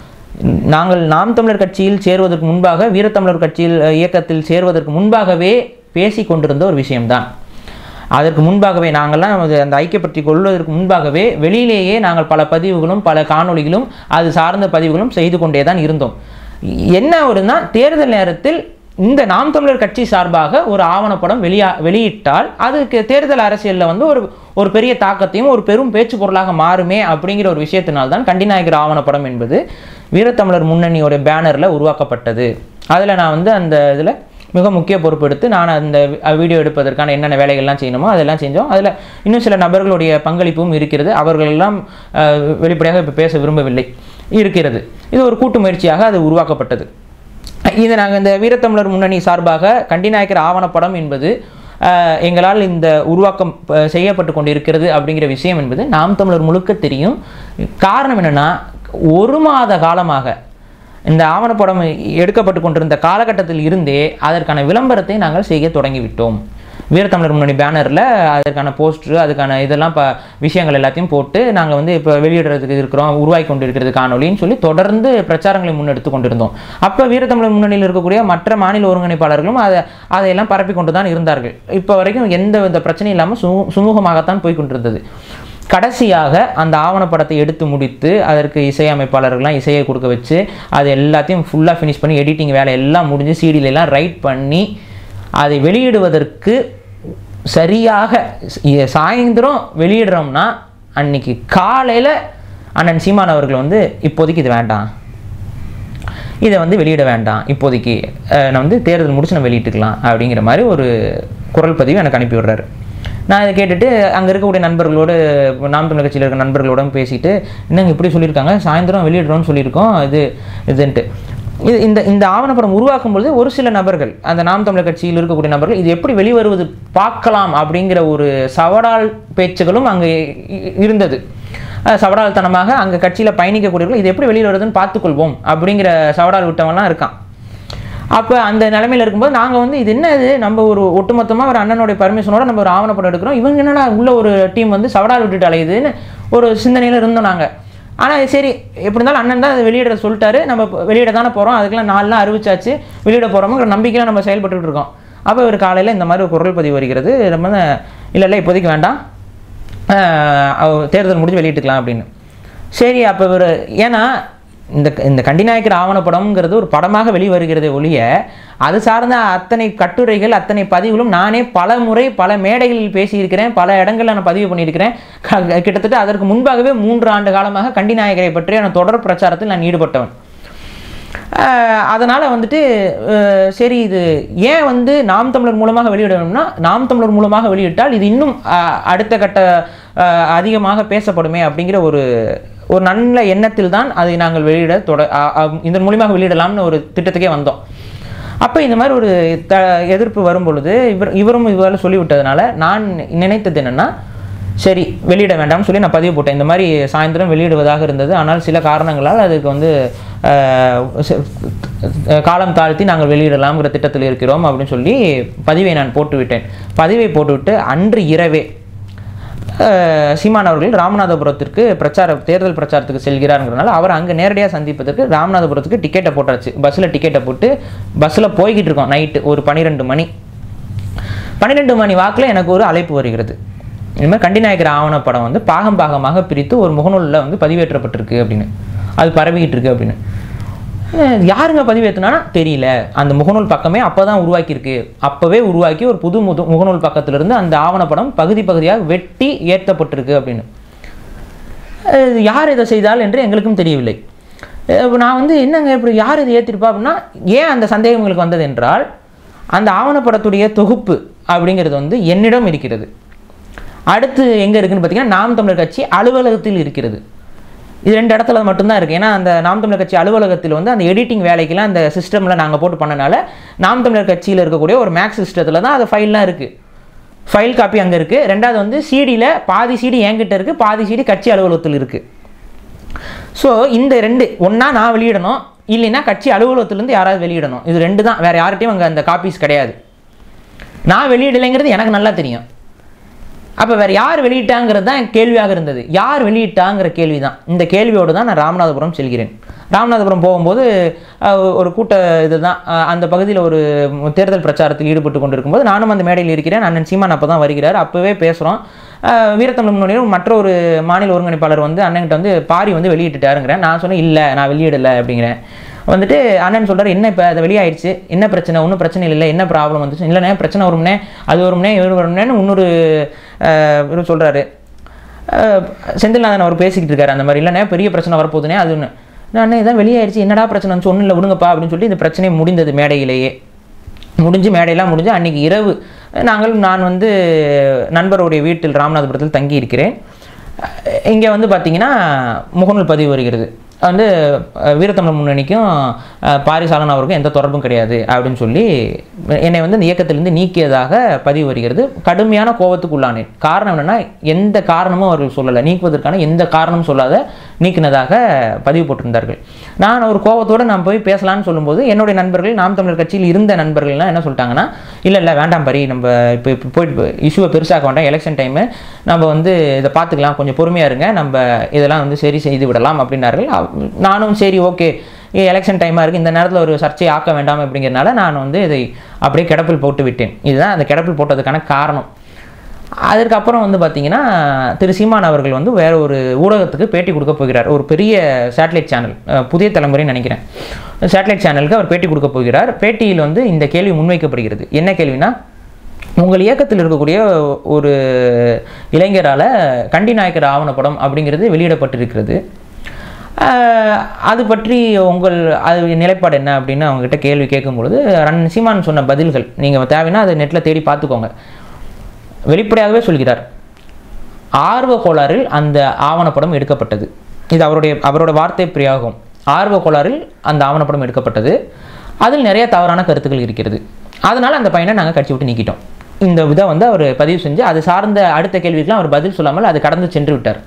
B: நாங்கள் நாம் தமிழர் கட்சியில் சேருவதற்கு முன்பாக வீரத்தமிழர் கட்சியில் அஹ், இயக்கத்தில் சேருவதற்கு முன்பாகவே பேசி கொண்டிருந்த ஒரு விஷயம்தான் அதற்கு முன்பாகவே நாங்கள்லாம் அது அந்த ஐக்கியப்படுத்தி கொள்வதற்கு முன்பாகவே வெளியிலேயே நாங்கள் பல பதிவுகளும் பல காணொளிகளும் அது சார்ந்த பதிவுகளும் செய்து கொண்டே தான் இருந்தோம் என்ன ஒருனா தேர்தல் நேரத்தில் இந்த நாம் தமிழர் கட்சி சார்பாக ஒரு ஆவணப்படம் வெளியா வெளியிட்டால் அதுக்கு தேர்தல் அரசியலில் வந்து ஒரு ஒரு பெரிய தாக்கத்தையும் ஒரு பெரும் பேச்சு பொருளாக மாறுமே அப்படிங்கிற ஒரு விஷயத்தினால்தான் கண்டிநாயகர் ஆவணப்படம் என்பது வீரத்தமிழர் முன்னணியோட பேனரில் உருவாக்கப்பட்டது அதில் நான் வந்து அந்த இதில் மிக முக்கிய பொறுப்பெடுத்து நான் அந்த வி- வீடியோ எடுப்பதற்கான என்னென்ன வேலைகள்லாம் செய்யணுமோ அதெல்லாம் செஞ்சோம் அதில் இன்னும் சில நபர்களுடைய பங்களிப்பும் இருக்கிறது அவர்கள் எல்லாம் அஹ், வெளிப்படையாக இப்போ பேச விரும்பவில்லை இருக்கிறது இது ஒரு கூட்டு முயற்சியாக அது உருவாக்கப்பட்டது இது நாங்கள் இந்த வீரத்தமிழர் முன்னணி சார்பாக கண்டிநாயக்கர் ஆவணப்படம் என்பது அஹ், எங்களால் இந்த உருவாக்கம் அஹ், செய்யப்பட்டு கொண்டிருக்கிறது அப்படிங்கிற விஷயம் என்பது நாம் தமிழர் முழுக்க தெரியும் காரணம் என்னன்னா ஒரு மாத காலமாக இந்த ஆவணப்படம் எடுக்கப்பட்டு கொண்டிருந்த காலகட்டத்தில் இருந்தே அதற்கான விளம்பரத்தை நாங்கள் செய்ய தொடங்கிவிட்டோம் வீரத்தமிழர் முன்னணி பேனரில் அதற்கான போஸ்டர் அதுக்கான இதெல்லாம் இப்போ விஷயங்கள் எல்லாத்தையும் போட்டு நாங்கள் வந்து இப்போ வெளியிடுறதுக்கு இருக்கிறோம் உருவாக்கி கொண்டு இருக்கிறது காணொலின்னு சொல்லி தொடர்ந்து பிரச்சாரங்களை முன்னெடுத்து கொண்டிருந்தோம் அப்போ வீரத்தமிழர் முன்னணியில் இருக்கக்கூடிய மற்ற மாநில ஒருங்கிணைப்பாளர்களும் அதை அதையெல்லாம் பரப்பி கொண்டு தான் இருந்தார்கள் இப்போ வரைக்கும் எந்த வித பிரச்சனையும் இல்லாமல் சு சுமூகமாகத்தான் போய் கொண்டிருந்தது கடைசியாக அந்த ஆவணப்படத்தை எடுத்து முடித்து அதற்கு இசையமைப்பாளர்கள்லாம் இசையை கொடுக்க வச்சு அது எல்லாத்தையும் ஃபுல்லாக ஃபினிஷ் பண்ணி எடிட்டிங் வேலை எல்லாம் முடிஞ்சு CD ல எல்லாம் ரைட் பண்ணி அதை வெளியிடுவதற்கு சரியாக இ- சாயந்தரம் வெளியிடுறோம்னா அன்னைக்கு காலையில் அண்ணன் சீமான் அவர்கள் வந்து இப்போதைக்கு இது வேண்டாம் இதை வந்து வெளியிட வேண்டாம் இப்போதைக்கு அஹ், நான் வந்து தேர்தல் முடிச்சு நம்ம வெளியிட்டுக்கலாம் அப்படிங்கிற மாதிரி ஒரு குரல் பதிவு எனக்கு அனுப்பி விடுறாரு நான் இதை கேட்டுட்டு அங்கே இருக்கக்கூடிய நண்பர்களோடு நாம் தமிழர் கட்சியில் இருக்க நண்பர்களோட பேசிட்டு என்னங்க இப்படி சொல்லியிருக்காங்க சாயந்தரம் வெளியிடுறோம்னு சொல்லியிருக்கோம் இது இதுன்ட்டு இது இந்த இந்த ஆவணப்படம் உருவாக்கும் பொழுது ஒரு சில நபர்கள் அந்த நாம் தமிழர் கட்சியில் இருக்கக்கூடிய நபர்கள் இது எப்படி வெளிவருவது பார்க்கலாம் அப்படிங்கிற ஒரு சவடால் பேச்சுகளும் அங்கே இ- இருந்தது அஹ் சவடால்தனமாக அங்கே கட்சியில் பயணிக்கக்கூடியவர்கள் இது எப்படி வெளியில் வருதுன்னு பார்த்துக்கொள்வோம் அப்படிங்கிற சவடால் விட்டவன்லாம் இருக்கான் அப்போ அந்த நிலைமையில் இருக்கும்போது நாங்கள் வந்து இது என்ன இது நம்ம ஒரு ஒட்டுமொத்தமாக ஒரு அண்ணனுடைய பர்மிஷனோட நம்ம ஒரு ஆவணப்படம் எடுக்கிறோம் இவங்க என்னடா உள்ள ஒரு டீம் வந்து சவடால் விட்டுட்டு அலையுதுன்னு ஒரு சிந்தனையில் இருந்தோம் நாங்கள் ஆனால் சரி எப்படி இருந்தாலும் அண்ணன் தான் அதை வெளியிட சொல்லிட்டாரு நம்ம இப்ப வெளியிட தானே போகிறோம் அதுக்கெல்லாம் நாலுலாம் அறிவிச்சாச்சு வெளியிட போகிறோமோங்கிற நம்பிக்கையில் நம்ம செயல்பட்டுட்டு இருக்கோம் அப்போ ஒரு காலையில் இந்த மாதிரி ஒரு குரல் பதிவு வருகிறது நம்ம வந்து இல்லை இல்லை இப்போதைக்கு வேண்டாம் ஆஹ் அவ- தேர்தல் முடிஞ்சு வெளியிட்டுக்கலாம் அப்படின்னு சரி அப்போ இவர் ஏன்னா இந்த இந்த கண்டிநாயக்கர் ஆவணப்படம்ங்கிறது ஒரு படமாக வெளிவருகிறதே ஒழிய அது சார்ந்த அத்தனை கட்டுரைகள் அத்தனை பதிவுகளும் நானே பல முறை பல மேடைகளில் பேசியிருக்கிறேன் பல இடங்களில் நான் பதிவு பண்ணியிருக்கிறேன் க- கிட்டத்தட்ட அதற்கு முன்பாகவே மூன்று ஆண்டு காலமாக கண்டிநாயகரை பற்றிய நான் தொடர் பிரச்சாரத்தில் நான் ஈடுபட்டவன் அதனால் வந்துட்டு அஹ், சரி இது ஏன் வந்து நாம் தமிழர் மூலமாக வெளியிடணும்னா நாம் தமிழர் மூலமாக வெளியிட்டால் இது இன்னும் அஹ், அடுத்த கட்ட அஹ், அதிகமாக பேசப்படுமே அப்படிங்கிற ஒரு ஒரு நல்ல எண்ணத்தில் தான் அதை நாங்கள் வெளியிட தொட அ- அ- இதன் மூலியமாக வெளியிடலாம்னு ஒரு திட்டத்துக்கே வந்தோம் அப்போ இந்த மாதிரி ஒரு த எதிர்ப்பு வரும் பொழுது இவர் இவரும் இவ்வாறு சொல்லிவிட்டதுனால நான் நினைத்தது என்னென்னா சரி வெளியிட வேண்டாம்னு சொல்லி நான் பதிவு போட்டேன் இந்த மாதிரி சாயந்தரம் வெளியிடுவதாக இருந்தது ஆனால் சில காரணங்களால் அதுக்கு வந்து அஹ், ச- அஹ், காலம் தாழ்த்தி நாங்கள் வெளியிடலாம்ங்கிற திட்டத்தில் இருக்கிறோம் அப்படின்னு சொல்லி பதிவை நான் போட்டுவிட்டேன் பதிவை போட்டுவிட்டு அன்று இரவே அஹ், சீமான் அவர்கள் ராமநாதபுரத்திற்கு பிரச்சார தேர்தல் பிரச்சாரத்துக்கு செல்கிறாருங்கிறனால அவர் அங்கே நேரடியாக சந்திப்பதற்கு ராமநாதபுரத்துக்கு டிக்கெட்டை போட்டாச்சு பஸ்ஸில் டிக்கெட்டை போட்டு பஸ்ஸில் போய்கிட்டு இருக்கோம் நைட்டு ஒரு பன்னிரெண்டு மணி பன்னிரெண்டு மணி வாக்கில் எனக்கு ஒரு அழைப்பு வருகிறது இந்த மாதிரி கண்டிநாயக்கர் ஆவணப்படம் வந்து பாகம் பாகமாக பிரித்து ஒரு முகநூலில் வந்து பதிவேற்றப்பட்டிருக்கு அப்படின்னு அது பரவிக்கிட்டு இருக்கு அப்படின்னு அஹ் யாருங்க பதிவேற்றுனா தெரியல அந்த முகநூல் பக்கமே அப்போ தான் உருவாக்கியிருக்கு அப்போவே உருவாக்கி ஒரு புது முது முகநூல் பக்கத்திலிருந்து அந்த ஆவணப்படம் பகுதி பகுதியாக வெட்டி ஏற்றப்பட்டிருக்கு அப்படின்னு அஹ் யார் இதை செய்தால் என்று எங்களுக்கும் தெரியவில்லை அஹ் நான் வந்து என்னங்க இப்படி யார் இதை ஏற்றிருப்பா அப்படின்னா ஏன் அந்த சந்தேகம் எங்களுக்கு வந்தது என்றால் அந்த ஆவணப்படத்துடைய தொகுப்பு அப்படிங்கிறது வந்து என்னிடம் இருக்கிறது அடுத்து எங்கே இருக்குன்னு பார்த்தீங்கன்னா நாம் தமிழர் கட்சி அலுவலகத்தில் இருக்கிறது இது ரெண்டு இடத்துல மட்டும்தான் இருக்குது ஏன்னா அந்த நாம் தமிழர் கட்சி அலுவலகத்தில் வந்து அந்த எடிட்டிங் வேலைக்கெல்லாம் அந்த சிஸ்டமில் நாங்கள் போட்டு பண்ணனால நாம் தமிழர் கட்சியில் இருக்கக்கூடிய ஒரு மேக்ஸ் சிஸ்டத்தில் தான் அது ஃபைல்லாம் இருக்குது ஃபைல் காப்பி அங்கே இருக்குது ரெண்டாவது வந்து சிடியில் பாதி சிடி என்கிட்ட இருக்குது பாதி சிடி கட்சி அலுவலகத்தில் இருக்குது ஸோ இந்த ரெண்டு ஒன்றா நான் வெளியிடணும் இல்லைன்னா கட்சி அலுவலகத்திலேருந்து யாராவது வெளியிடணும் இது ரெண்டு தான் வேறு யார்கிட்டையும் அங்கே அந்த காப்பீஸ் கிடையாது நான் வெளியிடலைங்கிறது எனக்கு நல்லா தெரியும் அப்போ வேறு யார் வெளியிட்டாங்கிறது தான் கேள்வியாக இருந்தது யார் வெளியிட்டாங்கிற கேள்வி தான் இந்த கேள்வியோடு தான் நான் ராமநாதபுரம் செல்கிறேன் ராமநாதபுரம் போகும்போது அஹ், ஒரு கூட்ட இதுதான் அஹ், அந்த பகுதியில் ஒரு தேர்தல் பிரச்சாரத்தில் ஈடுபட்டு கொண்டிருக்கும்போது நானும் அந்த மேடையில் இருக்கிறேன் அண்ணன் சீமான் அப்போ தான் வருகிறார் அப்போவே பேசுகிறோம் வீரத்தமிழ் முன்னணியில் மற்ற ஒரு மாநில ஒருங்கிணைப்பாளர் வந்து அண்ணன்கிட்ட வந்து பாரி வந்து வெளியிட்டுட்டாருங்கிறேன் நான் சொன்னேன் இல்லை நான் வெளியிடலை அப்படிங்கிறேன் வந்துட்டு அண்ணன் சொல்றாரு என்ன இப்போ அது வெளியாயிடுச்சு என்ன பிரச்சனை ஒன்றும் பிரச்சனை இல்லை என்ன ப்ராப்ளம் வந்துச்சு இல்லைண்ணே பிரச்சனை வரும்னே அது வரும்னே இவர் வரும்னேன்னு இன்னொரு அஹ், இவர் சொல்கிறாரு செந்தில்நாதன் அவர் பேசிக்கிட்டு இருக்காரு அந்த மாதிரி இல்லைண்ணே பெரிய பிரச்சனை வரப்போகுதுனே அது ஒன்று நான் இதான் வெளியாயிடுச்சு என்னடா பிரச்சனை வந்துச்சு ஒன்றும் இல்லை விடுங்கப்பா அப்படின்னு சொல்லி இந்த பிரச்சனை முடிந்தது மேடையிலேயே முடிஞ்சு மேடையெல்லாம் முடிஞ்சு அன்னைக்கு இரவு நாங்கள் நான் வந்து நண்பருடைய வீட்டில் ராமநாதபுரத்தில் தங்கி இருக்கிறேன் இங்கே வந்து பார்த்தீங்கன்னா முகநூல் பதிவு வருகிறது வந்து அஹ், வீரத்தமிழ் முன்னணிக்கும் அஹ், பாரிசாலன் அவருக்கும் எந்த தொடர்பும் கிடையாது அப்படின்னு சொல்லி என்னை வந்து இந்த இயக்கத்திலிருந்து நீக்கியதாக பதிவு வருகிறது கடுமையான கோபத்துக்கு உள்ளானேன் காரணம் என்னன்னா எந்த காரணமும் அவர்கள் சொல்லலை நீக்குவதற்கான எந்த காரணமும் சொல்லாத நீக்கினதாக பதிவு போட்டிருந்தார்கள் நான் ஒரு கோபத்தோடு நான் போய் பேசலாம்னு சொல்லும்போது என்னுடைய நண்பர்கள் நாம் தமிழர் கட்சியில் இருந்த நண்பர்கள்லாம் என்ன சொல்லிட்டாங்கன்னா இல்லை இல்லை வேண்டாம் பரி நம்ம இப்போ இப்போ போயிட்டு இஷ்யூவை பெருசாக்க வேண்டாம் எலெக்ஷன் டைமு நம்ம வந்து இதை பார்த்துக்கலாம் கொஞ்சம் பொறுமையாக இருங்க நம்ம இதெல்லாம் வந்து சரி செய்து விடலாம் அப்படின்னார்கள் அவ்- நானும் சரி ஓகே எலெக்ஷன் டைமாக இருக்குது இந்த நேரத்தில் ஒரு சர்ச்சை ஆக்க வேண்டாம் அப்படிங்கிறனால நான் வந்து இதை அப்படியே கிடப்பில் போட்டு விட்டேன் இதுதான் அந்த கிடப்பில் போட்டதுக்கான காரணம் அதற்கப்புறம் வந்து பார்த்தீங்கன்னா திரு சீமான் அவர்கள் வந்து வேற ஒரு ஊடகத்துக்கு பேட்டி கொடுக்க போகிறார் ஒரு பெரிய சேட்டலைட் சேனல் அஹ், புதிய தலைமுறைன்னு நினைக்கிறேன் சேட்டலைட் சேனலுக்கு அவர் பேட்டி கொடுக்க போகிறார் பேட்டியில் வந்து இந்த கேள்வி முன்வைக்கப்படுகிறது என்ன கேள்வினா உங்கள் இயக்கத்தில் இருக்கக்கூடிய ஒரு இளைஞரால் கண்டி நாயக்கர் ஆவணப்படம் அப்படிங்கிறது வெளியிடப்பட்டிருக்கிறது ஆஹ் அது பற்றி உங்கள் அது நிலைப்பாடு என்ன அப்படின்னு அவங்ககிட்ட கேள்வி கேட்கும்பொழுது ரன் சீமான் சொன்ன பதில்கள் நீங்கள் தேவைன்னா அதை நெட்டில் தேடி பார்த்துக்கோங்க வெளிப்படையாகவே சொல்கிறார் ஆர்வ கோளாறில் அந்த ஆவணப்படம் எடுக்கப்பட்டது இது அவருடைய அவரோட வார்த்தை பிரயோகம் ஆர்வ கோளாறில் அந்த ஆவணப்படம் எடுக்கப்பட்டது அதில் நிறைய தவறான கருத்துக்கள் இருக்கிறது அதனால் அந்த பையனை நாங்கள் கட்சி விட்டு நீக்கிட்டோம் இந்த இதை வந்து அவர் பதிவு செஞ்சு அது சார்ந்த அடுத்த கேள்விக்கெல்லாம் அவர் பதில் சொல்லாமல் அது கடந்து சென்று விட்டார்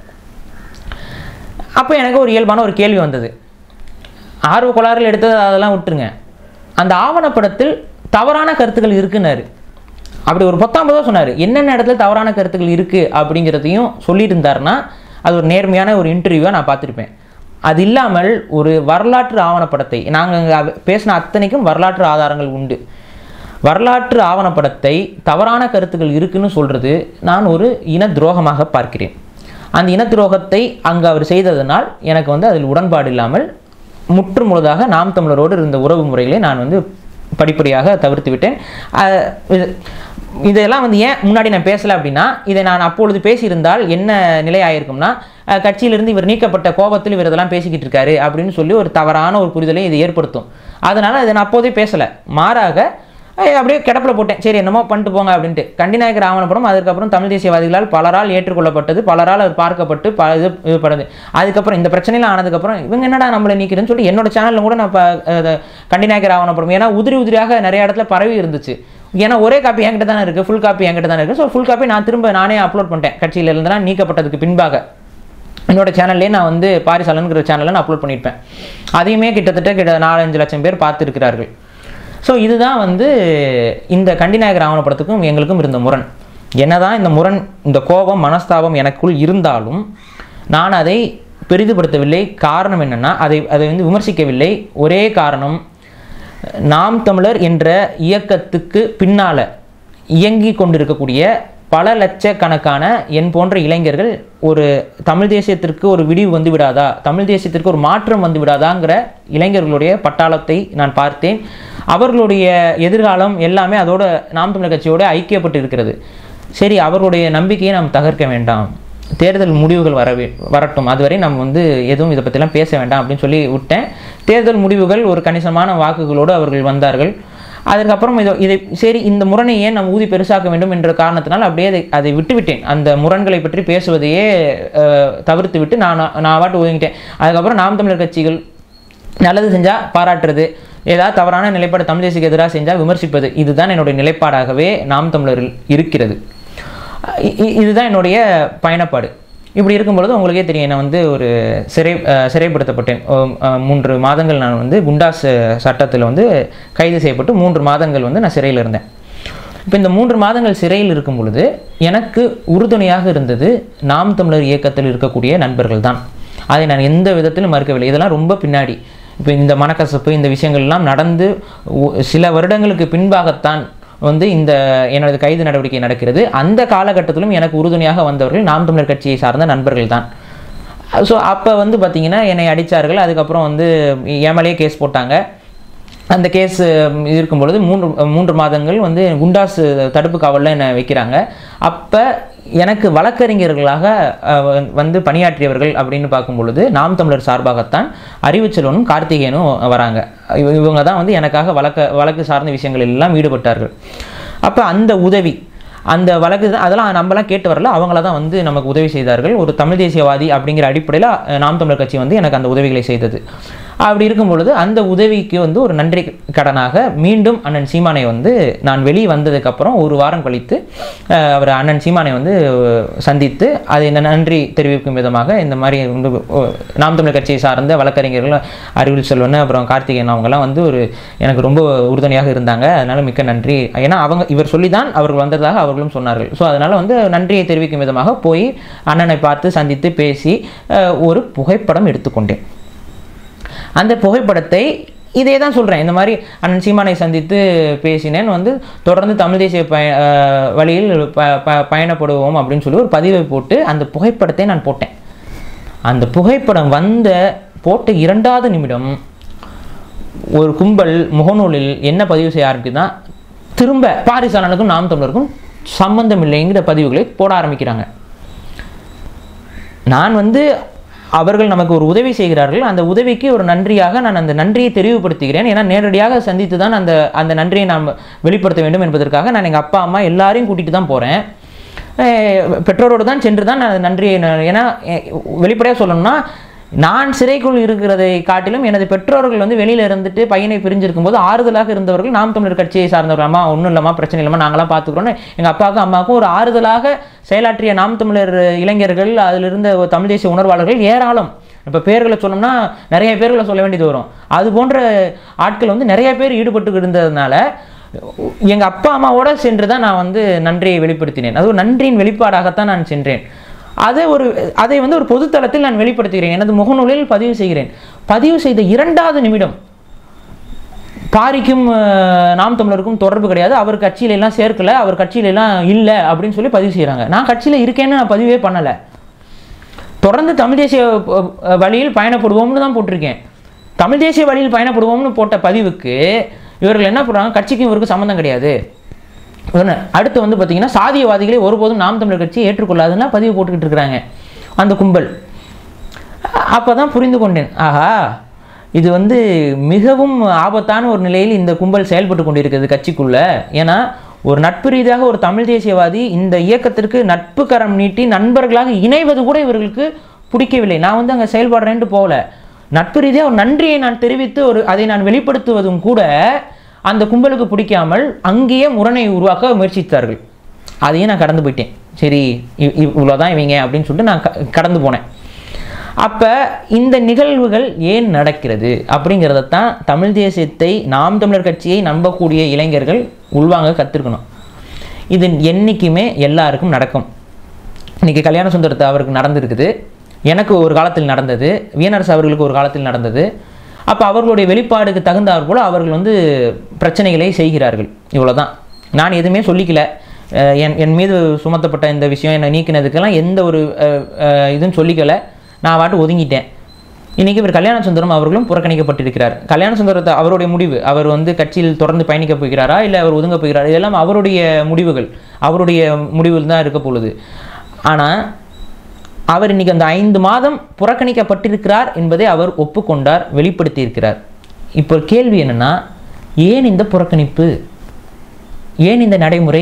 B: அப்போ எனக்கு ஒரு இயல்பான ஒரு கேள்வி வந்தது ஆர்வ கோளாறில் எடுத்தது அதெல்லாம் விட்டுருங்க அந்த ஆவணப்படத்தில் தவறான கருத்துக்கள் இருக்குன்னாரு அப்படி ஒரு பத்தாம்பதோ சொன்னார் என்னென்ன இடத்துல தவறான கருத்துக்கள் இருக்குது அப்படிங்கிறதையும் சொல்லியிருந்தாருன்னா அது ஒரு நேர்மையான ஒரு இன்டர்வியூவாக நான் பார்த்துருப்பேன் அது இல்லாமல் ஒரு வரலாற்று ஆவணப்படத்தை நாங்கள் பேசின அத்தனைக்கும் வரலாற்று ஆதாரங்கள் உண்டு வரலாற்று ஆவணப்படத்தை தவறான கருத்துக்கள் இருக்குன்னு சொல்கிறது நான் ஒரு இன துரோகமாக பார்க்கிறேன் அந்த இன துரோகத்தை அங்கு அவர் செய்ததனால் எனக்கு வந்து அதில் உடன்பாடு இல்லாமல் முற்று முழுதாக நாம் தமிழரோடு இருந்த உறவு முறைகளை நான் வந்து படிப்படியாக தவிர்த்து விட்டேன் அஹ் இது- இதெல்லாம் வந்து ஏன் முன்னாடி நான் பேசலை அப்படின்னா இதை நான் அப்பொழுது பேசியிருந்தால் என்ன நிலை ஆயிருக்கும்னா அஹ் கட்சியிலிருந்து இவர் நீக்கப்பட்ட கோபத்தில் இவர் இதெல்லாம் பேசிக்கிட்டு இருக்காரு அப்படின்னு சொல்லி ஒரு தவறான ஒரு புரிதலை இது ஏற்படுத்தும் அதனால் இதை நான் அப்போதே பேசலை மாறாக அஹ் அப்படியே கிடப்பில் போட்டேன் சரி என்னமோ பண்ணிட்டு போங்க அப்படின்ட்டு கண்டிநாயக்கர் ஆவணப்படம் அதுக்கப்புறம் தமிழ் தேசியவாதிகளால் பலரால் ஏற்றுக்கொள்ளப்பட்டது பலரால் அது பார்க்கப்பட்டு பல இது இது படுது அதுக்கப்புறம் இந்த பிரச்சனைலாம் ஆனதுக்கப்புறம் இவங்க என்னடா நம்மளை நீக்கிறேன்னு சொல்லிட்டு என்னோட சேனலில் கூட நான் இப்போ கண்டிநாயக்கர் ஆவணப்படம் ஏன்னா உதிரி உதிரியாக நிறைய இடத்துல பரவி இருந்துச்சு ஏன்னா ஒரே காப்பி என்கிட்ட தானே இருக்குது ஃபுல் காப்பி என்கிட்ட தானே இருக்குது ஸோ ஃபுல் காப்பி நான் திரும்ப நானே அப்லோட் பண்ணிட்டேன் கட்சியில இருந்தெல்லாம் நீக்கப்பட்டதுக்கு பின்பாக என்னோட சேனல்லே நான் வந்து பாரிசாலனுங்கிற சேனலில் நான் அப்லோட் பண்ணியிருப்பேன் அதையுமே கிட்டத்தட்ட கிட்ட நாலஞ்சு லட்சம் பேர் பார்த்துருக்கிறார்கள் ஸோ இதுதான் வந்து இந்த கண்டிநாயகர் ஆவணப்படத்துக்கும் எங்களுக்கும் இருந்த முரண் என்னதான் இந்த முரண் இந்த கோபம் மனஸ்தாபம் எனக்குள் இருந்தாலும் நான் அதை பெரிதுபடுத்தவில்லை காரணம் என்னன்னா அதை அதை வந்து விமர்சிக்கவில்லை ஒரே காரணம் நாம் தமிழர் என்ற இயக்கத்துக்கு பின்னால இயங்கி கொண்டிருக்கக்கூடிய பல லட்சக்கணக்கான என் போன்ற இளைஞர்கள் ஒரு தமிழ் தேசியத்திற்கு ஒரு விடிவு வந்து விடாதா தமிழ் தேசியத்திற்கு ஒரு மாற்றம் வந்து விடாதாங்கிற இளைஞர்களுடைய பட்டாளத்தை நான் பார்த்தேன் அவர்களுடைய எதிர்காலம் எல்லாமே அதோட நாம் தமிழர் கட்சியோட ஐக்கியப்பட்டு இருக்கிறது சரி அவர்களுடைய நம்பிக்கையை நாம் தகர்க்க வேண்டாம் தேர்தல் முடிவுகள் வர வே- வரட்டும் அதுவரை நம்ம வந்து எதுவும் இதை பற்றிலாம் பேச வேண்டாம் அப்படின்னு சொல்லி விட்டேன் தேர்தல் முடிவுகள் ஒரு கணிசமான வாக்குகளோடு அவர்கள் வந்தார்கள் அதற்கப்புறம் இதை இதை சரி இந்த முரணை ஏன் நம்ம ஊதி பெருசாக்க வேண்டும் என்ற காரணத்தினால் அப்படியே அதை அதை விட்டுவிட்டேன் அந்த முரண்களை பற்றி பேசுவதையே அஹ், தவிர்த்து விட்டு நான் நான் பாட்டு ஒதுங்கிட்டேன் அதுக்கப்புறம் நாம் தமிழர் கட்சிகள் நல்லது செஞ்சால் பாராட்டுறது ஏதாவது தவறான நிலைப்பாடு தமிழ் தேசிக்கு எதிராக செஞ்சால் விமர்சிப்பது இதுதான் என்னுடைய நிலைப்பாடாகவே நாம் தமிழரில் இருக்கிறது இ- இ- இதுதான் என்னுடைய பயணப்பாடு இப்படி இருக்கும்பொழுது உங்களுக்கே தெரியும் நான் வந்து ஒரு சிறை அஹ், சிறைப்படுத்தப்பட்டேன் ஓ- அஹ், மூன்று மாதங்கள் நான் வந்து குண்டாஸ் சட்டத்தில் வந்து கைது செய்யப்பட்டு மூன்று மாதங்கள் வந்து நான் சிறையில் இருந்தேன் இப்போ இந்த மூன்று மாதங்கள் சிறையில் இருக்கும் பொழுது எனக்கு உறுதுணையாக இருந்தது நாம் தமிழர் இயக்கத்தில் இருக்கக்கூடிய நண்பர்கள் தான் அதை நான் எந்த விதத்திலும் மறுக்கவில்லை இதெல்லாம் ரொம்ப பின்னாடி இப்போ இந்த மனக்கசப்பு இந்த விஷயங்கள் எல்லாம் நடந்து ஒ- சில வருடங்களுக்கு பின்பாகத்தான் வந்து இந்த எனது கைது நடவடிக்கை நடக்கிறது அந்த காலகட்டத்திலும் எனக்கு உறுதுணையாக வந்தவர்கள் நாம் தமிழர் கட்சியை சார்ந்த நண்பர்கள் தான் ஸோ அப்போ வந்து பார்த்தீங்கன்னா என்னை அடித்தார்கள் அதுக்கப்புறம் வந்து எம்எல்ஏ கேஸ் போட்டாங்க அந்த கேஸ் இருக்கும் பொழுது மூன்று மூன்று மாதங்கள் வந்து குண்டாஸ் தடுப்பு காவலில் என்னை வைக்கிறாங்க அப்போ எனக்கு வழக்கறிஞர்களாக அஹ், வ- வந்து பணியாற்றியவர்கள் அப்படின்னு பார்க்கும் பொழுது நாம் தமிழர் சார்பாகத்தான் அறிவுச்செல்வனும் கார்த்திகேயனும் வராங்க இவ- இவங்க தான் வந்து எனக்காக வழக்க வழக்கு சார்ந்த விஷயங்கள் எல்லாம் ஈடுபட்டார்கள் அப்போ அந்த உதவி அந்த வழக்கு தான் அதெல்லாம் நம்மலாம் கேட்டு வரல அவங்கள தான் வந்து நமக்கு உதவி செய்தார்கள் ஒரு தமிழ் தேசியவாதி அப்படிங்கிற அடிப்படையில் அஹ், நாம் தமிழர் கட்சி வந்து எனக்கு அந்த உதவிகளை செய்தது அப்படி இருக்கும் பொழுது அந்த உதவிக்கு வந்து ஒரு நன்றி கடனாக மீண்டும் அண்ணன் சீமானை வந்து நான் வெளியே வந்ததுக்கப்புறம் ஒரு வாரம் கழித்து அஹ், அவர் அண்ணன் சீமானை வந்து அஹ், சந்தித்து அதை ந- நன்றி தெரிவிக்கும் விதமாக இந்த மாதிரி வந்து அஹ், நாம் தமிழர் கட்சியை சார்ந்த வழக்கறிஞர்கள் அறிவில் செல்வன் அப்புறம் கார்த்திகேயன் அவங்கெல்லாம் வந்து ஒரு எனக்கு ரொம்ப உறுதுணையாக இருந்தாங்க அதனால மிக்க நன்றி ஏன்னா அவங்க இவர் சொல்லி தான் அவர்கள் வந்ததாக அவர்களும் சொன்னார்கள் ஸோ அதனால வந்து நன்றியை தெரிவிக்கும் விதமாக போய் அண்ணனை பார்த்து சந்தித்து பேசி அஹ், ஒரு புகைப்படம் எடுத்துக்கொண்டேன் அந்த புகைப்படத்தை இதே தான் சொல்கிறேன் இந்த மாதிரி அண்ணன் சீமானை சந்தித்து பேசினேன் வந்து தொடர்ந்து தமிழ் தேசிய பய அஹ், வழியில் ப ப- பயணப்படுவோம் அப்படின்னு சொல்லி ஒரு பதிவை போட்டு அந்த புகைப்படத்தை நான் போட்டேன் அந்த புகைப்படம் வந்த போட்ட இரண்டாவது நிமிடம் ஒரு கும்பல் முகநூலில் என்ன பதிவு செய்ய ஆரம்பிக்குதுன்னா திரும்ப பாரிசாலனுக்கும் நாம் தமிழருக்கும் சம்பந்தம் இல்லைங்கிற பதிவுகளை போட ஆரம்பிக்கிறாங்க நான் வந்து அவர்கள் நமக்கு ஒரு உதவி செய்கிறார்கள் அந்த உதவிக்கு ஒரு நன்றியாக நான் அந்த நன்றியை தெரிவுபடுத்துகிறேன் ஏன்னா நேரடியாக சந்தித்து தான் அந்த அந்த நன்றியை நாம் வெளிப்படுத்த வேண்டும் என்பதற்காக நான் எங்கள் அப்பா அம்மா எல்லாரையும் கூட்டிகிட்டு தான் போகிறேன் பெற்றோரோடு தான் சென்று தான் நான் நன்றியை நான் ஏன்னா வெளிப்படையாக சொல்லணும்னா நான் சிறைக்குள் இருக்கிறதை காட்டிலும் எனது பெற்றோர்கள் வந்து வெளியில இருந்துட்டு பையனை பிரிஞ்சிருக்கும் போது ஆறுதலாக இருந்தவர்கள் நாம் தமிழர் கட்சியை சார்ந்தவர்கள் அம்மா ஒன்றும் இல்லைம்மா பிரச்சனை இல்லைம்மா நாங்களாம் பார்த்துக்கிறோன்னு எங்கள் அப்பாவுக்கும் அம்மாவுக்கும் ஒரு ஆறுதலாக செயலாற்றிய நாம் தமிழர் இளைஞர்கள் அதில் இருந்த ஒரு தமிழ் தேசிய உணர்வாளர்கள் ஏராளம் இப்போ பேர்களை சொன்னோம்னா நிறைய பேர்களை சொல்ல வேண்டியது வரும் அது போன்ற ஆட்கள் வந்து நிறைய பேர் ஈடுபட்டு இருந்ததுனால எங்கள் அப்பா அம்மாவோட சென்று தான் நான் வந்து நன்றியை வெளிப்படுத்தினேன் அது ஒரு நன்றியின் வெளிப்பாடாகத்தான் நான் சென்றேன் அதை ஒரு அதை வந்து ஒரு பொதுத்தளத்தில் நான் வெளிப்படுத்துகிறேன் எனது முகநூலில் பதிவு செய்கிறேன் பதிவு செய்த இரண்டாவது நிமிடம் பாரிக்கும் அஹ், நாம் தமிழருக்கும் தொடர்பு கிடையாது அவர் கட்சியில எல்லாம் சேர்க்கல அவர் கட்சியில எல்லாம் இல்லை அப்படின்னு சொல்லி பதிவு செய்கிறாங்க நான் கட்சியில் இருக்கேன்னு நான் பதிவே பண்ணலை தொடர்ந்து தமிழ் தேசிய அஹ், அஹ், வழியில் பயணப்படுவோம்னு தான் போட்டிருக்கேன் தமிழ் தேசிய வழியில் பயணப்படுவோம்னு போட்ட பதிவுக்கு இவர்கள் என்ன பண்ணுறாங்க கட்சிக்கும் இவருக்கு சம்மந்தம் கிடையாது ஒன்று அடுத்து வந்து பார்த்தீங்கன்னா சாதியவாதிகளை ஒருபோதும் நாம் தமிழர் கட்சி ஏற்றுக்கொள்ளாதுன்னா பதிவு போட்டுக்கிட்டு இருக்கிறாங்க அந்த கும்பல் அப்போ தான் புரிந்து கொண்டேன் ஆஹா இது வந்து மிகவும் ஆபத்தான ஒரு நிலையில் இந்த கும்பல் செயல்பட்டு கொண்டிருக்கிறது கட்சிக்குள்ள ஏன்னா ஒரு நட்பு ரீதியாக ஒரு தமிழ் தேசியவாதி இந்த இயக்கத்திற்கு நட்பு கரம் நீட்டி நண்பர்களாக இணைவது கூட இவர்களுக்கு பிடிக்கவில்லை நான் வந்து அங்கே செயல்படுறேன்ட்டு போகல நட்பு ரீதியாக ஒரு நன்றியை நான் தெரிவித்து ஒரு அதை நான் வெளிப்படுத்துவதும் கூட அந்த கும்பலுக்கு பிடிக்காமல் அங்கேயே முரணை உருவாக்க முயற்சித்தார்கள் அதையும் நான் கடந்து போயிட்டேன் சரி இவ்- இவ்- இவ்வளவுதான் இவங்க அப்படின்னு சொல்லிட்டு நான் க- கடந்து போனேன் அப்போ இந்த நிகழ்வுகள் ஏன் நடக்கிறது அப்படிங்கிறத தான் தமிழ் தேசியத்தை நாம் தமிழர் கட்சியை நம்பக்கூடிய இளைஞர்கள் உள்வாங்க கற்றுக்கணும் இது என்றைக்குமே எல்லாருக்கும் நடக்கும் இன்னைக்கு கல்யாண சுந்தரத்தை அவருக்கு நடந்திருக்குது எனக்கு ஒரு காலத்தில் நடந்தது வீணரசு அவர்களுக்கு ஒரு காலத்தில் நடந்தது அப்போ அவர்களுடைய வெளிப்பாடுக்கு தகுந்தாற் போல அவர்கள் வந்து பிரச்சனைகளை செய்கிறார்கள் இவ்வளவுதான் நான் எதுவுமே சொல்லிக்கல அஹ் என் என் மீது சுமத்தப்பட்ட இந்த விஷயம் என்னை நீக்கினதுக்கெல்லாம் எந்த ஒரு அஹ், அஹ், இதுவும் சொல்லிக்கல நான் வாட்டு ஒதுங்கிட்டேன் இன்னைக்கு இவர் கல்யாண சுந்தரம் அவர்களும் புறக்கணிக்கப்பட்டிருக்கிறார் கல்யாண சுந்தரத்தை அவருடைய முடிவு அவர் வந்து கட்சியில் தொடர்ந்து பயணிக்க போகிறாரா இல்லை அவர் ஒதுங்க போகிறாரா இதெல்லாம் அவருடைய முடிவுகள் அவருடைய முடிவில் தான் இருக்க போகுது ஆனால் அவர் இன்னைக்கு அந்த ஐந்து மாதம் புறக்கணிக்கப்பட்டிருக்கிறார் என்பதை அவர் ஒப்புக்கொண்டார் வெளிப்படுத்தியிருக்கிறார் இப்போ கேள்வி என்னன்னா ஏன் இந்த புறக்கணிப்பு ஏன் இந்த நடைமுறை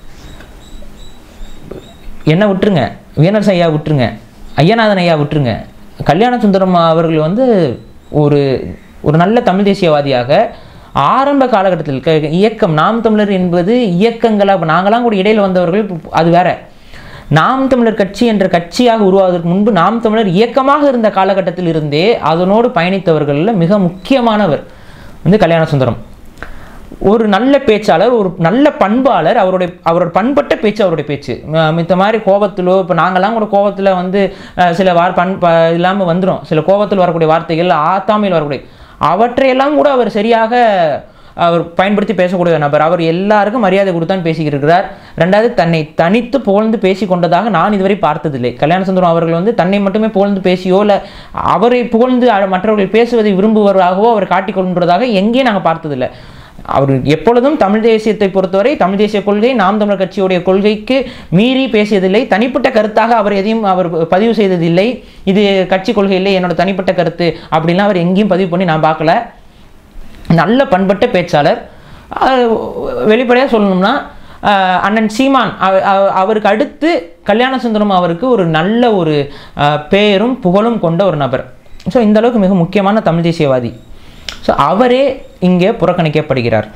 B: என்ன விட்டுருங்க வீணரசு ஐயா விட்டுருங்க ஐயநாதன் ஐயா விட்டுருங்க கல்யாண சுந்தரம் அவர்கள் வந்து ஒரு ஒரு நல்ல தமிழ் தேசியவாதியாக ஆரம்ப காலகட்டத்தில் க- இயக்கம் நாம் தமிழர் என்பது இயக்கங்களாக இப்ப நாங்களாம் கூட இடையில வந்தவர்கள் இப்ப அது வேற நாம் தமிழர் கட்சி என்ற கட்சியாக உருவாவதற்கு முன்பு நாம் தமிழர் இயக்கமாக இருந்த காலகட்டத்தில் இருந்தே அதனோடு பயணித்தவர்களில் மிக முக்கியமானவர் வந்து கல்யாண சுந்தரம் ஒரு நல்ல பேச்சாளர் ஒரு நல்ல பண்பாளர் அவருடைய அவரோட பண்பட்ட பேச்சு அவருடைய பேச்சு ம- மித்த மாதிரி கோபத்திலோ இப்போ நாங்கெல்லாம் கூட கோபத்தில் வந்து அஹ், சில வார் பண் ப இல்லாமல் வந்துடும் சில கோபத்தில் வரக்கூடிய வார்த்தைகள் ஆத்தாமையில் வரக்கூடிய அவற்றையெல்லாம் கூட அவர் சரியாக அவர் பயன்படுத்தி பேசக்கூடிய நபர் அவர் எல்லாருக்கும் மரியாதை கொடுத்தான் பேசிக்கிருக்கிறார் ரெண்டாவது தன்னை தனித்து புகழ்ந்து பேசி கொண்டதாக நான் இதுவரை பார்த்ததில்லை கல்யாண சுந்தரம் அவர்கள் வந்து தன்னை மட்டுமே புகழ்ந்து பேசியோ இல்லை அவரை புகழ்ந்து அ- மற்றவர்கள் பேசுவதை விரும்புவதாகவோ அவர் காட்டிக் கொள்வதாக எங்கேயும் நாங்கள் பார்த்ததில்லை அவர் எப்பொழுதும் தமிழ் தேசியத்தை பொறுத்தவரை தமிழ் தேசிய கொள்கை நாம் தமிழர் கட்சியுடைய கொள்கைக்கு மீறி பேசியதில்லை தனிப்பட்ட கருத்தாக அவர் எதையும் அவர் பதிவு செய்ததில்லை இது கட்சி கொள்கை இல்லை என்னோட தனிப்பட்ட கருத்து அப்படின்லாம் அவர் எங்கேயும் பதிவு பண்ணி நான் பார்க்கல நல்ல பண்பட்ட பேச்சாளர் வெளிப்படையாக சொல்லணும்னா அஹ், அண்ணன் சீமான் அவ- அவ- அவருக்கு அடுத்து கல்யாண சுந்தரம் அவருக்கு ஒரு நல்ல ஒரு அஹ், பேரும் புகழும் கொண்ட ஒரு நபர் ஸோ இந்த அளவுக்கு மிக முக்கியமான தமிழ் தேசியவாதி ஸோ அவரே இங்கே புறக்கணிக்கப்படுகிறார்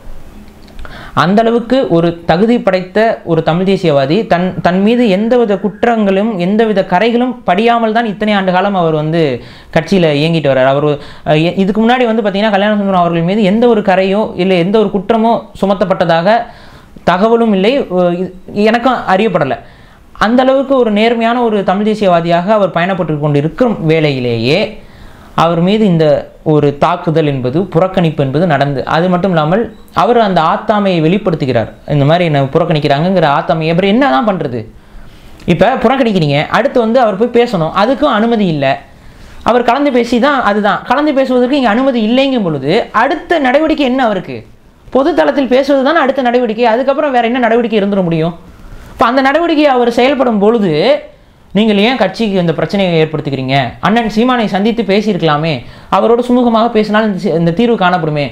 B: அந்த அளவுக்கு ஒரு தகுதி படைத்த ஒரு தமிழ் தேசியவாதி தன் தன் மீது எந்தவித குற்றங்களும் எந்தவித கரைகளும் படியாமல் தான் இத்தனை ஆண்டு காலம் அவர் வந்து கட்சியில் இயங்கிட்டு வர்றார் அவர் அஹ், எ- இதுக்கு முன்னாடி வந்து பார்த்தீங்கன்னா கல்யாண சுந்தரம் அவர்கள் மீது எந்த ஒரு கரையோ இல்லை எந்த ஒரு குற்றமோ சுமத்தப்பட்டதாக தகவலும் இல்லை அஹ், இது- எனக்கும் அறியப்படலை அந்த அளவுக்கு ஒரு நேர்மையான ஒரு தமிழ் தேசியவாதியாக அவர் பயணப்பட்டு கொண்டு இருக்கும் வேளையிலேயே அவர் மீது இந்த ஒரு தாக்குதல் என்பது புறக்கணிப்பு என்பது நடந்து அது மட்டும் இல்லாமல் அவர் அந்த ஆத்தாமையை வெளிப்படுத்துகிறார் இந்த மாதிரி என்ன புறக்கணிக்கிறாங்கங்கிற ஆத்தாமை அப்புறம் என்ன தான் பண்ணுறது இப்போ புறக்கணிக்கிறீங்க அடுத்து வந்து அவர் போய் பேசணும் அதுக்கும் அனுமதி இல்லை அவர் கலந்து பேசி தான் அதுதான் கலந்து பேசுவதற்கு இங்கே அனுமதி இல்லைங்கும் பொழுது அடுத்த நடவடிக்கை என்ன அவருக்கு பொது தளத்தில் பேசுவது தான் அடுத்த நடவடிக்கை அதுக்கப்புறம் வேற என்ன நடவடிக்கை இருந்துட முடியும் இப்போ அந்த நடவடிக்கையை அவர் செயல்படும் பொழுது நீங்கள் ஏன் கட்சிக்கு இந்த பிரச்சனையை ஏற்படுத்திக்கிறீங்க அண்ணன் சீமானை சந்தித்து பேசியிருக்கலாமே அவரோட சுமூகமாக பேசினால் இந்த சி- இந்த தீர்வு காணப்படுமே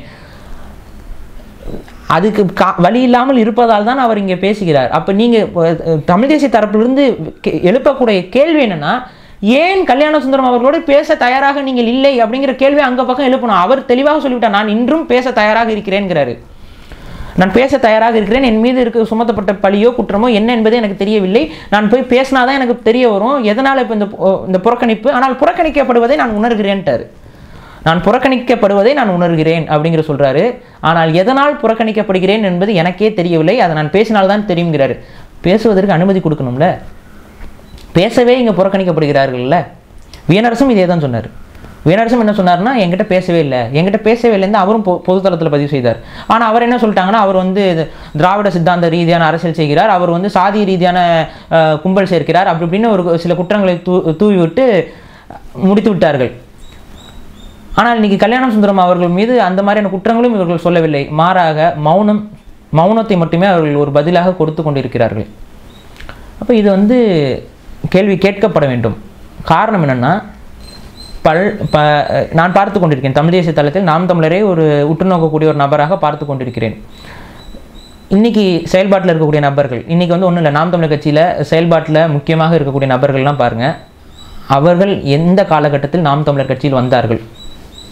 B: அதுக்கு கா வழி இல்லாமல் இருப்பதால் தான் அவர் இங்கே பேசுகிறார் அப்போ நீங்கள் தமிழ் தேசிய தரப்பிலிருந்து கே- எழுப்பக்கூடிய கேள்வி என்னன்னா ஏன் கல்யாண சுந்தரம் அவர்களோடு பேச தயாராக நீங்கள் இல்லை அப்படிங்கிற கேள்வி அங்கே பக்கம் எழுப்பணும் அவர் தெளிவாக சொல்லிவிட்டார் நான் இன்றும் பேச தயாராக இருக்கிறேன்கிறாரு நான் பேச தயாராக இருக்கிறேன் என் மீது இருக்க சுமத்தப்பட்ட பழியோ குற்றமோ என்ன என்பதே எனக்கு தெரியவில்லை நான் போய் பேசினாதான் எனக்கு தெரிய வரும் எதனால் இப்போ இந்த பு- இந்த புறக்கணிப்பு ஆனால் புறக்கணிக்கப்படுவதை நான் உணர்கிறேன்ட்டாரு நான் புறக்கணிக்கப்படுவதை நான் உணர்கிறேன் அப்படிங்கிற சொல்றாரு ஆனால் எதனால் புறக்கணிக்கப்படுகிறேன் என்பது எனக்கே தெரியவில்லை அதை நான் பேசினால்தான் தெரியுங்கிறாரு பேசுவதற்கு அனுமதி கொடுக்கணும்ல பேசவே இங்கே புறக்கணிக்கப்படுகிறார்கள்ல வீணரசும் இதே தான் சொன்னார் வீணரசும் என்ன சொன்னார்னா என்கிட்ட பேசவே இல்லை என்கிட்ட பேசவே இல்லைன்னு அவரும் பொ பொதுத்தளத்தில் பதிவு செய்தார் ஆனால் அவர் என்ன சொல்லிட்டாங்கன்னா அவர் வந்து இது திராவிட சித்தாந்த ரீதியான அரசியல் செய்கிறார் அவர் வந்து சாதி ரீதியான அஹ், கும்பல் சேர்க்கிறார் அப்படி இப்படின்னு ஒரு சில குற்றங்களை தூ தூவி விட்டு முடித்து விட்டார்கள் ஆனால் இன்னைக்கு கல்யாண சுந்தரம் அவர்கள் மீது அந்த மாதிரியான குற்றங்களும் இவர்கள் சொல்லவில்லை மாறாக மௌனம் மௌனத்தை மட்டுமே அவர்கள் ஒரு பதிலாக கொடுத்து கொண்டிருக்கிறார்கள் அப்போ இது வந்து கேள்வி கேட்கப்பட வேண்டும் காரணம் என்னன்னா பல் ப நான் பார்த்து கொண்டிருக்கேன் தமிழ் தேசிய தளத்தில் நாம் தமிழரை ஒரு உற்று நோக்கக்கூடிய ஒரு நபராக பார்த்து கொண்டிருக்கிறேன் இன்னைக்கு செயல்பாட்டில் இருக்கக்கூடிய நபர்கள் இன்னைக்கு வந்து ஒன்றும் இல்லை நாம் தமிழர் கட்சியில் செயல்பாட்டில் முக்கியமாக இருக்கக்கூடிய நபர்கள்லாம் பாருங்க அவர்கள் எந்த காலகட்டத்தில் நாம் தமிழர் கட்சியில் வந்தார்கள்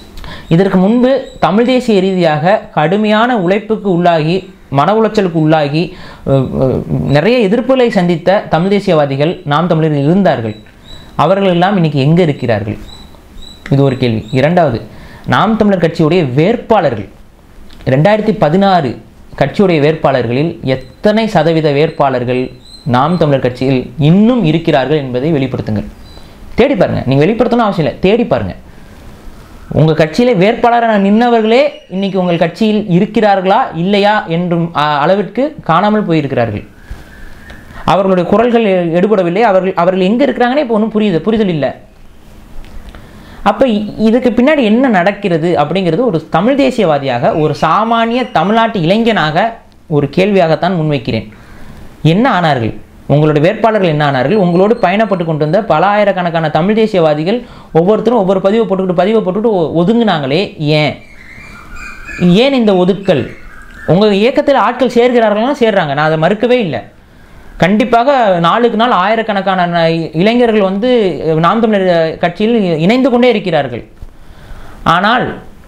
B: இதற்கு முன்பு தமிழ் தேசிய ரீதியாக கடுமையான உழைப்புக்கு உள்ளாகி மன உளைச்சலுக்கு உள்ளாகி அஹ், அஹ், நிறைய எதிர்ப்புகளை சந்தித்த தமிழ் தேசியவாதிகள் நாம் தமிழர்கள் இருந்தார்கள் அவர்கள் எல்லாம் இன்னைக்கு எங்கே இருக்கிறார்கள் இது ஒரு கேள்வி இரண்டாவது நாம் தமிழர் கட்சியுடைய வேட்பாளர்கள் ரெண்டாயிரத்தி பதினாறு கட்சியுடைய வேட்பாளர்களில் எத்தனை சதவீத வேட்பாளர்கள் நாம் தமிழர் கட்சியில் இன்னும் இருக்கிறார்கள் என்பதை வெளிப்படுத்துங்கள் தேடி பாருங்க நீங்கள் வெளிப்படுத்தணும் அவசியம் இல்லை தேடி பாருங்க உங்கள் கட்சியிலே வேட்பாளரான நின்னவர்களே இன்னைக்கு உங்கள் கட்சியில் இருக்கிறார்களா இல்லையா என்றும் அ- அளவிற்கு காணாமல் போயிருக்கிறார்கள் அவர்களுடைய குரல்கள் எ- எடுபடவில்லை அவர்கள் அவர்கள் எங்கே இருக்கிறாங்கன்னே இப்போ ஒன்றும் புரியுது புரிதல் இல்லை அப்போ இதுக்கு பின்னாடி என்ன நடக்கிறது அப்படிங்கிறது ஒரு தமிழ் தேசியவாதியாக ஒரு சாமானிய தமிழ்நாட்டு இளைஞனாக ஒரு கேள்வியாகத்தான் முன்வைக்கிறேன் என்ன ஆனார்கள் உங்களுடைய வேட்பாளர்கள் என்ன ஆனார்கள் உங்களோடு பயணப்பட்டு கொண்டு வந்த பல ஆயிரக்கணக்கான தமிழ் தேசியவாதிகள் ஒவ்வொருத்தரும் ஒவ்வொரு பதிவை போட்டுக்கிட்டு பதிவை போட்டுக்கிட்டு ஒ- ஒதுங்குனாங்களே ஏன் ஏன் இந்த ஒதுக்கல் உங்கள் இயக்கத்தில் ஆட்கள் சேர்கிறார்கள்னா சேர்றாங்க நான் அதை மறுக்கவே இல்லை கண்டிப்பாக நாளுக்கு நாள் ஆயிரக்கணக்கான ந- இளைஞர்கள் வந்து நாம் தமிழர் கட்சியில் இணைந்து கொண்டே இருக்கிறார்கள் ஆனால்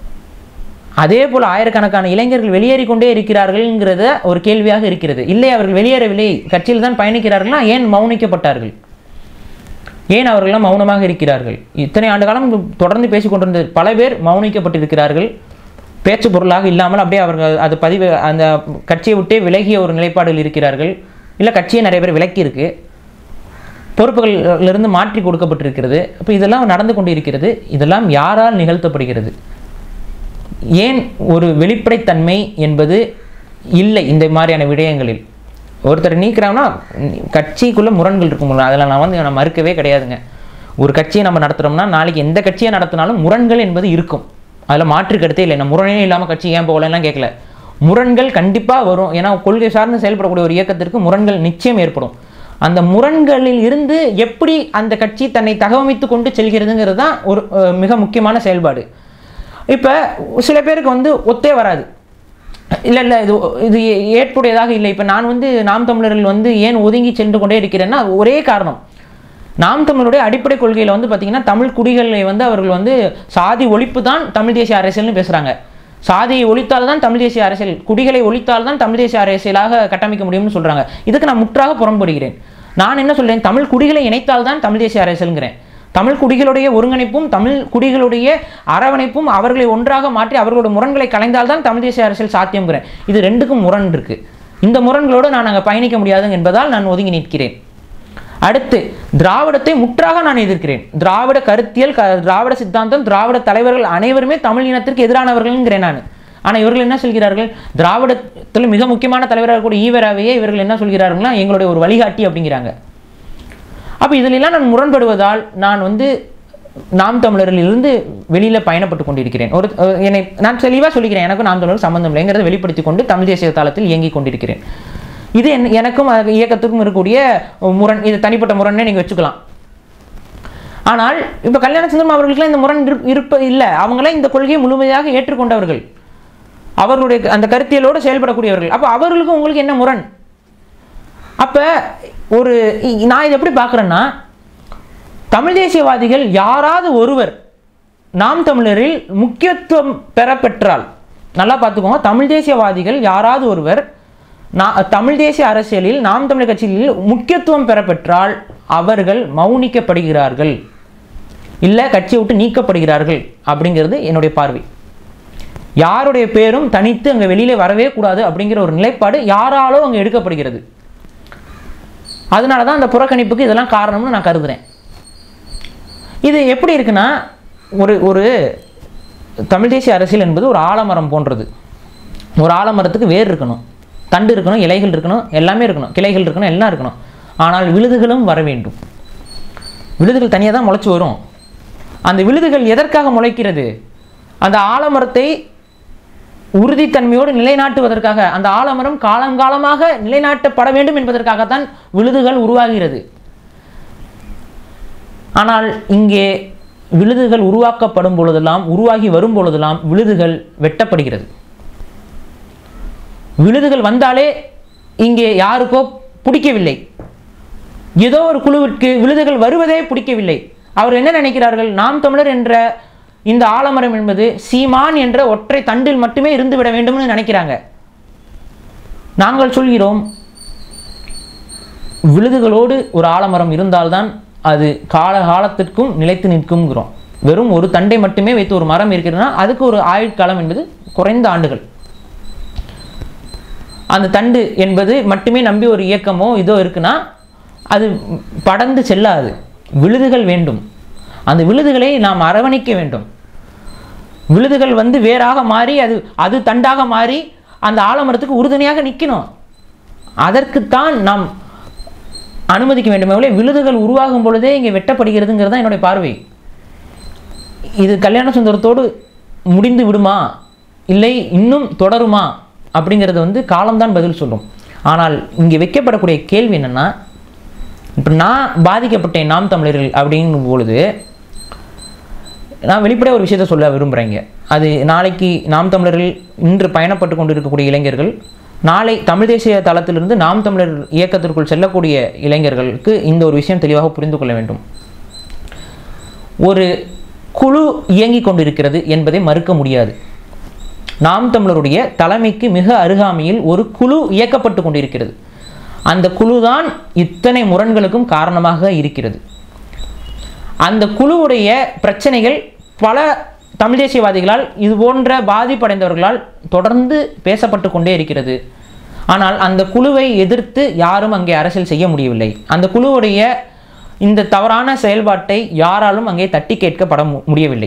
B: அதே போல் ஆயிரக்கணக்கான இளைஞர்கள் வெளியேறி கொண்டே இருக்கிறார்கள்ங்கிறத ஒரு கேள்வியாக இருக்கிறது இல்லை அவர்கள் வெளியேறவில்லை கட்சியில் தான் பயணிக்கிறார்கள்னா ஏன் மௌனிக்கப்பட்டார்கள் ஏன் அவர்கள்லாம் மௌனமாக இருக்கிறார்கள் இத்தனை ஆண்டு காலம் தொடர்ந்து பேசிக் கொண்டிருந்த பல பேர் மௌனிக்கப்பட்டிருக்கிறார்கள் பேச்சு பொருளாக இல்லாமல் அப்படியே அவர்கள் அது பதிவு அந்த கட்சியை விட்டே விலகிய ஒரு நிலைப்பாடில் இருக்கிறார்கள் இல்லை கட்சியை நிறைய பேர் விலக்கி இருக்கு பொறுப்புகளிலிருந்து மாற்றி கொடுக்கப்பட்டிருக்கிறது அப்போ இதெல்லாம் நடந்து கொண்டு இருக்கிறது இதெல்லாம் யாரால் நிகழ்த்தப்படுகிறது ஏன் ஒரு வெளிப்படைத்தன்மை என்பது இல்லை இந்த மாதிரியான விடயங்களில் ஒருத்தர் நீக்கிறாங்கன்னா கட்சிக்குள்ளே முரண்கள் இருக்கும் அதில் நான் வந்து நான் மறுக்கவே கிடையாதுங்க ஒரு கட்சியை நம்ம நடத்துகிறோம்னா நாளைக்கு எந்த கட்சியை நடத்தினாலும் முரண்கள் என்பது இருக்கும் அதில் மாற்று கருத்தே இல்லை நான் முரணே இல்லாமல் கட்சி ஏன் போகலன்னா கேட்கல முரண்கள் கண்டிப்பாக வரும் ஏன்னா கொள்கை சார்ந்து செயல்படக்கூடிய ஒரு இயக்கத்திற்கு முரண்கள் நிச்சயம் ஏற்படும் அந்த முரண்களில் இருந்து எப்படி அந்த கட்சி தன்னை தகவமைத்து கொண்டு செல்கிறதுங்கிறது தான் ஒரு அஹ், மிக முக்கியமான செயல்பாடு இப்போ சில பேருக்கு வந்து ஒத்தே வராது இல்லை இல்லை இது இது ஏற்புடையதாக இல்லை இப்போ நான் வந்து நாம் தமிழர்கள் வந்து ஏன் ஒதுங்கி சென்று கொண்டே இருக்கிறேன்னா ஒரே காரணம் நாம் தமிழருடைய அடிப்படை கொள்கையில் வந்து பார்த்தீங்கன்னா தமிழ் குடிகளை வந்து அவர்கள் வந்து சாதி ஒழிப்பு தான் தமிழ் தேசிய அரசியல்னு பேசுகிறாங்க சாதியை ஒழித்தால் தான் தமிழ் தேசிய அரசியல் குடிகளை ஒழித்தால் தான் தமிழ் தேசிய அரசியலாக கட்டமைக்க முடியும்னு சொல்கிறாங்க இதுக்கு நான் முற்றாக புறம்படுகிறேன் நான் என்ன சொல்றேன் தமிழ் குடிகளை இணைத்தால் தான் தமிழ் தேசிய அரசியல்ங்கிறேன் தமிழ் குடிகளுடைய ஒருங்கிணைப்பும் தமிழ் குடிகளுடைய அரவணைப்பும் அவர்களை ஒன்றாக மாற்றி அவர்களோட முரண்களை கலைந்தால் தான் தமிழ் தேசிய அரசியல் சாத்தியம்ங்கிறேன் இது ரெண்டுக்கும் முரண் இருக்கு இந்த முரண்களோடு நான் அங்கே பயணிக்க முடியாது என்பதால் நான் ஒதுங்கி நிற்கிறேன் அடுத்து திராவிடத்தை முற்றாக நான் எதிர்க்கிறேன் திராவிட கருத்தியல் க- திராவிட சித்தாந்தம் திராவிட தலைவர்கள் அனைவருமே தமிழ் இனத்திற்கு எதிரானவர்கள்ங்கிறேன் நான் ஆனால் இவர்கள் என்ன சொல்கிறார்கள் திராவிடத்தில் மிக முக்கியமான தலைவராக கூட ஈவராவையே இவர்கள் என்ன சொல்கிறார்கள்னா எங்களுடைய ஒரு வழிகாட்டி அப்படிங்கிறாங்க அப்போ இதிலெல்லாம் நான் முரண்படுவதால் நான் வந்து நாம் தமிழரிலிருந்து வெளியில் பயணப்பட்டு கொண்டிருக்கிறேன் ஒரு அஹ், என்னை நான் தெளிவாக சொல்லிக்கிறேன் எனக்கும் நாம் தமிழர் சம்பந்தம் இல்லைங்கிறத வெளிப்படுத்தி கொண்டு தமிழ் தேசிய தளத்தில் இயங்கிக் கொண்டிருக்கிறேன் இது என் எனக்கும் அது இயக்கத்துக்கும் இருக்கக்கூடிய முரண் இது தனிப்பட்ட முரண்னே நீங்கள் வச்சுக்கலாம் ஆனால் இப்போ கல்யாண சுந்தரம் அவர்களுக்குலாம் இந்த முரண் இருப்ப- இருப்ப இல்லை அவங்களாம் இந்த கொள்கையை முழுமையாக ஏற்றுக்கொண்டவர்கள் அவர்களுடைய அந்த கருத்தியலோடு செயல்படக்கூடியவர்கள் அப்போ அவர்களுக்கும் உங்களுக்கு என்ன முரண் அப்போ ஒரு இ- நான் இதை எப்படி பார்க்குறேன்னா தமிழ் தேசியவாதிகள் யாராவது ஒருவர் நாம் தமிழரில் முக்கியத்துவம் பெறப்பெற்றால் நல்லா பார்த்துக்கோங்க தமிழ் தேசியவாதிகள் யாராவது ஒருவர் நான் தமிழ் தேசிய அரசியலில் நாம் தமிழர் கட்சியில் முக்கியத்துவம் பெறப்பெற்றால் அவர்கள் மௌனிக்கப்படுகிறார்கள் இல்லை கட்சியை விட்டு நீக்கப்படுகிறார்கள் அப்படிங்கிறது என்னுடைய பார்வை யாருடைய பேரும் தனித்து அங்கே வெளியில வரவே கூடாது அப்படிங்கிற ஒரு நிலைப்பாடு யாராலோ அங்கே எடுக்கப்படுகிறது அதனால தான் அந்த புறக்கணிப்புக்கு இதெல்லாம் காரணம்னு நான் கருதுறேன் இது எப்படி இருக்குன்னா ஒரு ஒரு தமிழ் தேசிய அரசியல் என்பது ஒரு ஆலமரம் போன்றது ஒரு ஆலமரத்துக்கு வேர் இருக்கணும் தண்டு இருக்கணும் இலைகள் இருக்கணும் எல்லாமே இருக்கணும் கிளைகள் இருக்கணும் எல்லாம் இருக்கணும் ஆனால் விழுதுகளும் வர வேண்டும் விழுதுகள் தனியாக தான் முளைச்சி வரும் அந்த விழுதுகள் எதற்காக முளைக்கிறது அந்த ஆலமரத்தை உறுதித்தன்மையோடு நிலைநாட்டுவதற்காக அந்த ஆலமரம் காலங்காலமாக நிலைநாட்டப்பட வேண்டும் என்பதற்காகத்தான் விழுதுகள் உருவாகிறது ஆனால் இங்கே விழுதுகள் உருவாக்கப்படும் பொழுதெல்லாம் உருவாகி வரும் பொழுதெல்லாம் விழுதுகள் வெட்டப்படுகிறது விழுதுகள் வந்தாலே இங்கே யாருக்கோ பிடிக்கவில்லை ஏதோ ஒரு குழுவிற்கு விழுதுகள் வருவதே பிடிக்கவில்லை அவர் என்ன நினைக்கிறார்கள் நாம் தமிழர் என்ற இந்த ஆலமரம் என்பது சீமான் என்ற ஒற்றை தண்டில் மட்டுமே இருந்து விட வேண்டும்னு நினைக்கிறாங்க நாங்கள் சொல்கிறோம் விழுதுகளோடு ஒரு ஆலமரம் இருந்தால்தான் அது கால காலத்திற்கும் நிலைத்து நிற்கும்ங்கிறோம் வெறும் ஒரு தண்டை மட்டுமே வைத்து ஒரு மரம் இருக்கிறதுனா அதுக்கு ஒரு ஆயுட்காலம் என்பது குறைந்த ஆண்டுகள் அந்த தண்டு என்பது மட்டுமே நம்பி ஒரு இயக்கமோ இதோ இருக்குன்னா அது படர்ந்து செல்லாது விழுதுகள் வேண்டும் அந்த விழுதுகளை நாம் அரவணைக்க வேண்டும் விழுதுகள் வந்து வேறாக மாறி அது அது தண்டாக மாறி அந்த ஆலமரத்துக்கு உறுதுணையாக நிற்கணும் அதற்குத்தான் நாம் அனுமதிக்க வேண்டுமே ஒழிய விழுதுகள் உருவாகும் பொழுதே இங்கே வெட்டப்படுகிறதுங்கிறது தான் என்னுடைய பார்வை இது கல்யாண சுந்தரத்தோடு முடிந்து விடுமா இல்லை இன்னும் தொடருமா அப்படிங்கிறது வந்து காலம்தான் பதில் சொல்லும் ஆனால் இங்கே வைக்கப்படக்கூடிய கேள்வி என்னன்னா இப்போ நான் பாதிக்கப்பட்டேன் நாம் தமிழர்கள் அப்படிங்கும் பொழுது நான் வெளிப்படையாக ஒரு விஷயத்தை சொல்ல விரும்புகிறேங்க அது நாளைக்கு நாம் தமிழர்கள் இன்று பயணப்பட்டு கொண்டு இருக்கக்கூடிய இளைஞர்கள் நாளை தமிழ் தேசிய தளத்திலிருந்து நாம் தமிழர் இயக்கத்திற்குள் செல்லக்கூடிய இளைஞர்களுக்கு இந்த ஒரு விஷயம் தெளிவாக புரிந்து கொள்ள வேண்டும் ஒரு குழு இயங்கிக் கொண்டிருக்கிறது என்பதை மறுக்க முடியாது நாம் தமிழருடைய தலைமைக்கு மிக அருகாமையில் ஒரு குழு இயக்கப்பட்டு கொண்டிருக்கிறது அந்த குழுதான் இத்தனை முரண்களுக்கும் காரணமாக இருக்கிறது அந்த குழுவுடைய பிரச்சனைகள் பல தமிழ் தேசியவாதிகளால் இது போன்ற பாதிப்படைந்தவர்களால் தொடர்ந்து பேசப்பட்டு கொண்டே இருக்கிறது ஆனால் அந்த குழுவை எதிர்த்து யாரும் அங்கே அரசியல் செய்ய முடியவில்லை அந்த குழுவுடைய இந்த தவறான செயல்பாட்டை யாராலும் அங்கே தட்டி கேட்கப்பட மு- முடியவில்லை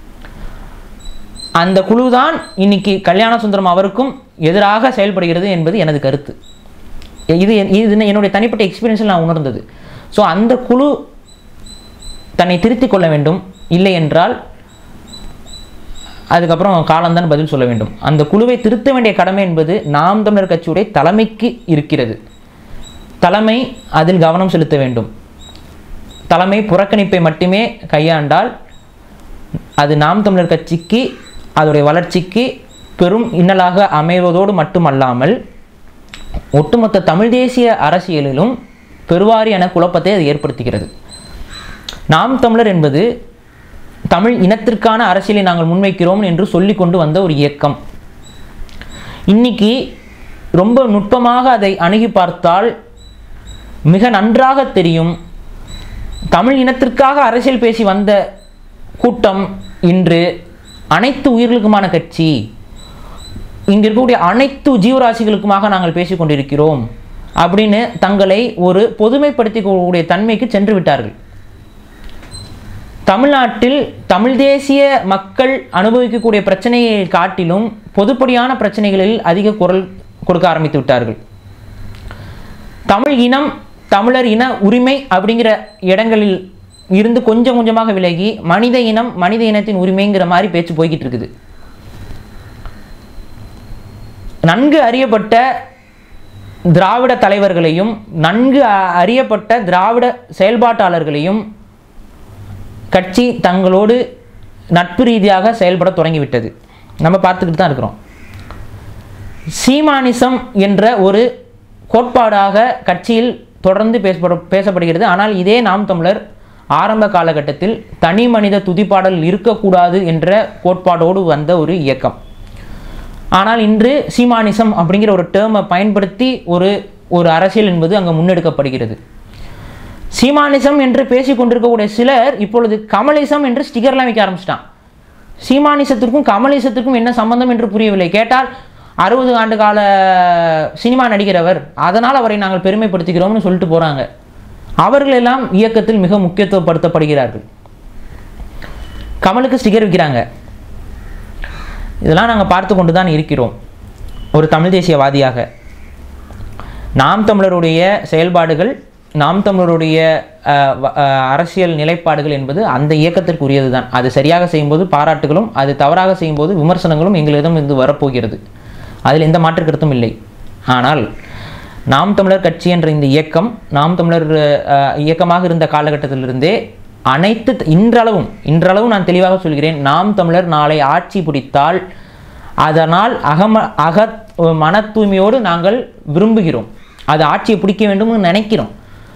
B: அந்த குழுதான் இன்னைக்கு கல்யாண சுந்தரம் அவருக்கும் எதிராக செயல்படுகிறது என்பது எனது கருத்து இது என்- இது என்னுடைய தனிப்பட்ட எக்ஸ்பீரியன்ஸில் நான் உணர்ந்தது ஸோ அந்த குழு தன்னை திருத்திக் கொள்ள வேண்டும் இல்லை என்றால் அதுக்கப்புறம் காலம்தான் பதில் சொல்ல வேண்டும் அந்த குழுவை திருத்த வேண்டிய கடமை என்பது நாம் தமிழர் கட்சியுடைய தலைமைக்கு இருக்கிறது தலைமை அதில் கவனம் செலுத்த வேண்டும் தலைமை புறக்கணிப்பை மட்டுமே கையாண்டால் அது நாம் தமிழர் கட்சிக்கு அதோடைய வளர்ச்சிக்கு பெரும் இன்னலாக அமைவதோடு மட்டுமல்லாமல் ஒட்டுமொத்த தமிழ் தேசிய அரசியலிலும் பெருவாரியான குழப்பத்தை அது ஏற்படுத்துகிறது நாம் தமிழர் என்பது தமிழ் இனத்திற்கான அரசியலை நாங்கள் முன்வைக்கிறோம் என்று சொல்லிக் கொண்டு வந்த ஒரு இயக்கம் இன்னைக்கு ரொம்ப நுட்பமாக அதை அணுகி பார்த்தால் மிக நன்றாக தெரியும் தமிழ் இனத்திற்காக அரசியல் பேசி வந்த கூட்டம் இன்று அனைத்து உயிர்களுக்குமான கட்சி இங்க இருக்கக்கூடிய அனைத்து ஜீவராசிகளுக்குமாக நாங்கள் பேசிக் கொண்டிருக்கிறோம் அப்படின்னு தங்களை ஒரு பொதுமைப்படுத்திக் கொள்ளக்கூடிய தன்மைக்கு சென்று விட்டார்கள் தமிழ்நாட்டில் தமிழ் தேசிய மக்கள் அனுபவிக்கக்கூடிய பிரச்சனையை காட்டிலும் பொதுப்படியான பிரச்சனைகளில் அதிக குரல் கொடுக்க ஆரம்பித்து விட்டார்கள் தமிழ் இனம் தமிழர் இன உரிமை அப்படிங்கிற இடங்களில் இருந்து கொஞ்சம் கொஞ்சமாக விலகி மனித இனம் மனித இனத்தின் உரிமைங்கிற மாதிரி பேச்சு போய்கிட்டு இருக்குது நன்கு அறியப்பட்ட திராவிட தலைவர்களையும் நன்கு அ- அறியப்பட்ட திராவிட செயல்பாட்டாளர்களையும் கட்சி தங்களோடு நட்பு ரீதியாக செயல்பட தொடங்கிவிட்டது நம்ம பார்த்துக்கிட்டு தான் இருக்கிறோம் சீமானிசம் என்ற ஒரு கோட்பாடாக கட்சியில் தொடர்ந்து பேசப்பட பேசப்படுகிறது ஆனால் இதே நாம் தமிழர் ஆரம்ப காலகட்டத்தில் தனி மனித துதிப்பாடல் இருக்கக்கூடாது என்ற கோட்பாடோடு வந்த ஒரு இயக்கம் ஆனால் இன்று சீமானிசம் அப்படிங்கிற ஒரு டேர்மை பயன்படுத்தி ஒரு ஒரு அரசியல் என்பது அங்கே முன்னெடுக்கப்படுகிறது சீமானிசம் என்று பேசிக் கொண்டிருக்கக்கூடிய சிலர் இப்பொழுது கமலிசம் என்று ஸ்டிக்கர்லாம் வைக்க ஆரம்பிச்சிட்டான் சீமானிசத்திற்கும் கமலிசத்திற்கும் என்ன சம்பந்தம் என்று புரியவில்லை கேட்டால் அறுபது ஆண்டு கால சினிமா நடிக்கிறவர் அதனால் அவரை நாங்கள் பெருமைப்படுத்துகிறோம்னு சொல்லிட்டு போகிறாங்க அவர்கள் எல்லாம் இயக்கத்தில் மிக முக்கியத்துவப்படுத்தப்படுகிறார்கள் கமலுக்கு ஸ்டிக்கர் விற்கிறாங்க இதெல்லாம் நாங்கள் பார்த்து கொண்டு தான் இருக்கிறோம் ஒரு தமிழ் தேசியவாதியாக நாம் தமிழருடைய செயல்பாடுகள் நாம் தமிழருடைய அஹ், வ- அஹ், அரசியல் நிலைப்பாடுகள் என்பது அந்த இயக்கத்திற்குரியது தான் அது சரியாக செய்யும்போது பாராட்டுகளும் அது தவறாக செய்யும்போது விமர்சனங்களும் எங்களிடம் இருந்து வரப்போகிறது அதில் எந்த மாற்று கருத்தும் இல்லை ஆனால் நாம் தமிழர் கட்சி என்ற இந்த இயக்கம் நாம் தமிழர் அஹ், இயக்கமாக இருந்த காலகட்டத்திலிருந்தே அனைத்து இன்றளவும் இன்றளவும் நான் தெளிவாக சொல்கிறேன் நாம் தமிழர் நாளை ஆட்சி பிடித்தால் அதனால் அகம அக மன தூய்மையோடு நாங்கள் விரும்புகிறோம் அது ஆட்சியை பிடிக்க வேண்டும்னு நினைக்கிறோம்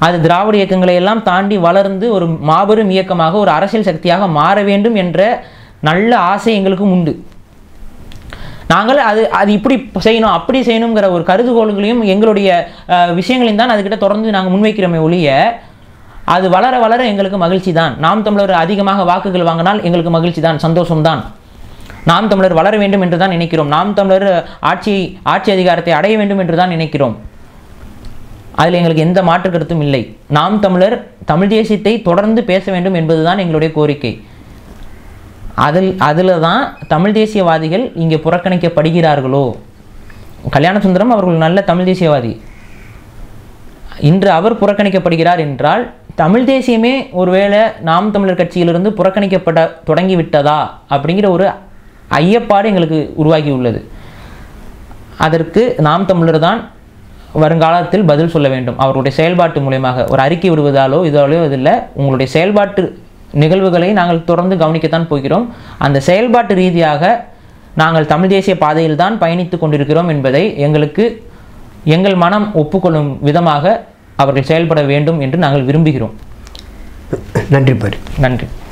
B: அது திராவிட இயக்கங்களை எல்லாம் தாண்டி வளர்ந்து ஒரு மாபெரும் இயக்கமாக ஒரு அரசியல் சக்தியாக மாற வேண்டும் என்ற நல்ல ஆசை எங்களுக்கும் உண்டு நாங்கள் அது அது இப்படி செய்யணும் அப்படி செய்யணுங்கிற ஒரு கருதுகோள்களையும் எங்களுடைய அஹ், விஷயங்களையும் தான் அதுக்கிட்ட தொடர்ந்து நாங்கள் முன்வைக்கிறோமே ஒழிய அது வளர வளர எங்களுக்கு மகிழ்ச்சி தான் நாம் தமிழர் அதிகமாக வாக்குகள் வாங்கினால் எங்களுக்கு மகிழ்ச்சி தான் சந்தோஷம்தான் நாம் தமிழர் வளர வேண்டும் என்று தான் நினைக்கிறோம் நாம் தமிழர் ஆட்சி ஆட்சி அதிகாரத்தை அடைய வேண்டும் என்று தான் நினைக்கிறோம் அதில் எங்களுக்கு எந்த மாற்று கருத்தும் இல்லை நாம் தமிழர் தமிழ் தேசியத்தை தொடர்ந்து பேச வேண்டும் என்பதுதான் எங்களுடைய கோரிக்கை அதில் அதில் தான் தமிழ் தேசியவாதிகள் இங்கே புறக்கணிக்கப்படுகிறார்களோ கல்யாண சுந்தரம் அவர்கள் நல்ல தமிழ் தேசியவாதி இன்று அவர் புறக்கணிக்கப்படுகிறார் என்றால் தமிழ் தேசியமே ஒருவேளை நாம் தமிழர் கட்சியிலிருந்து புறக்கணிக்கப்பட தொடங்கி விட்டதா அப்படிங்கிற ஒரு ஐயப்பாடு எங்களுக்கு உருவாகி உள்ளது அதற்கு நாம் தமிழர் தான் வருங்காலத்தில் பதில் சொல்ல வேண்டும் அவருடைய செயல்பாட்டு மூலயமாக ஒரு அறிக்கை விடுவதாலோ இதாலோ இதில் உங்களுடைய செயல்பாட்டு நிகழ்வுகளை நாங்கள் தொடர்ந்து கவனிக்கத்தான் போகிறோம் அந்த செயல்பாட்டு ரீதியாக நாங்கள் தமிழ் தேசிய பாதையில் தான் பயணித்து கொண்டிருக்கிறோம் என்பதை எங்களுக்கு எங்கள் மனம் ஒப்புக்கொள்ளும் விதமாக அவர்கள் செயல்பட வேண்டும் என்று நாங்கள் விரும்புகிறோம்
A: நன்றி பாரு
B: நன்றி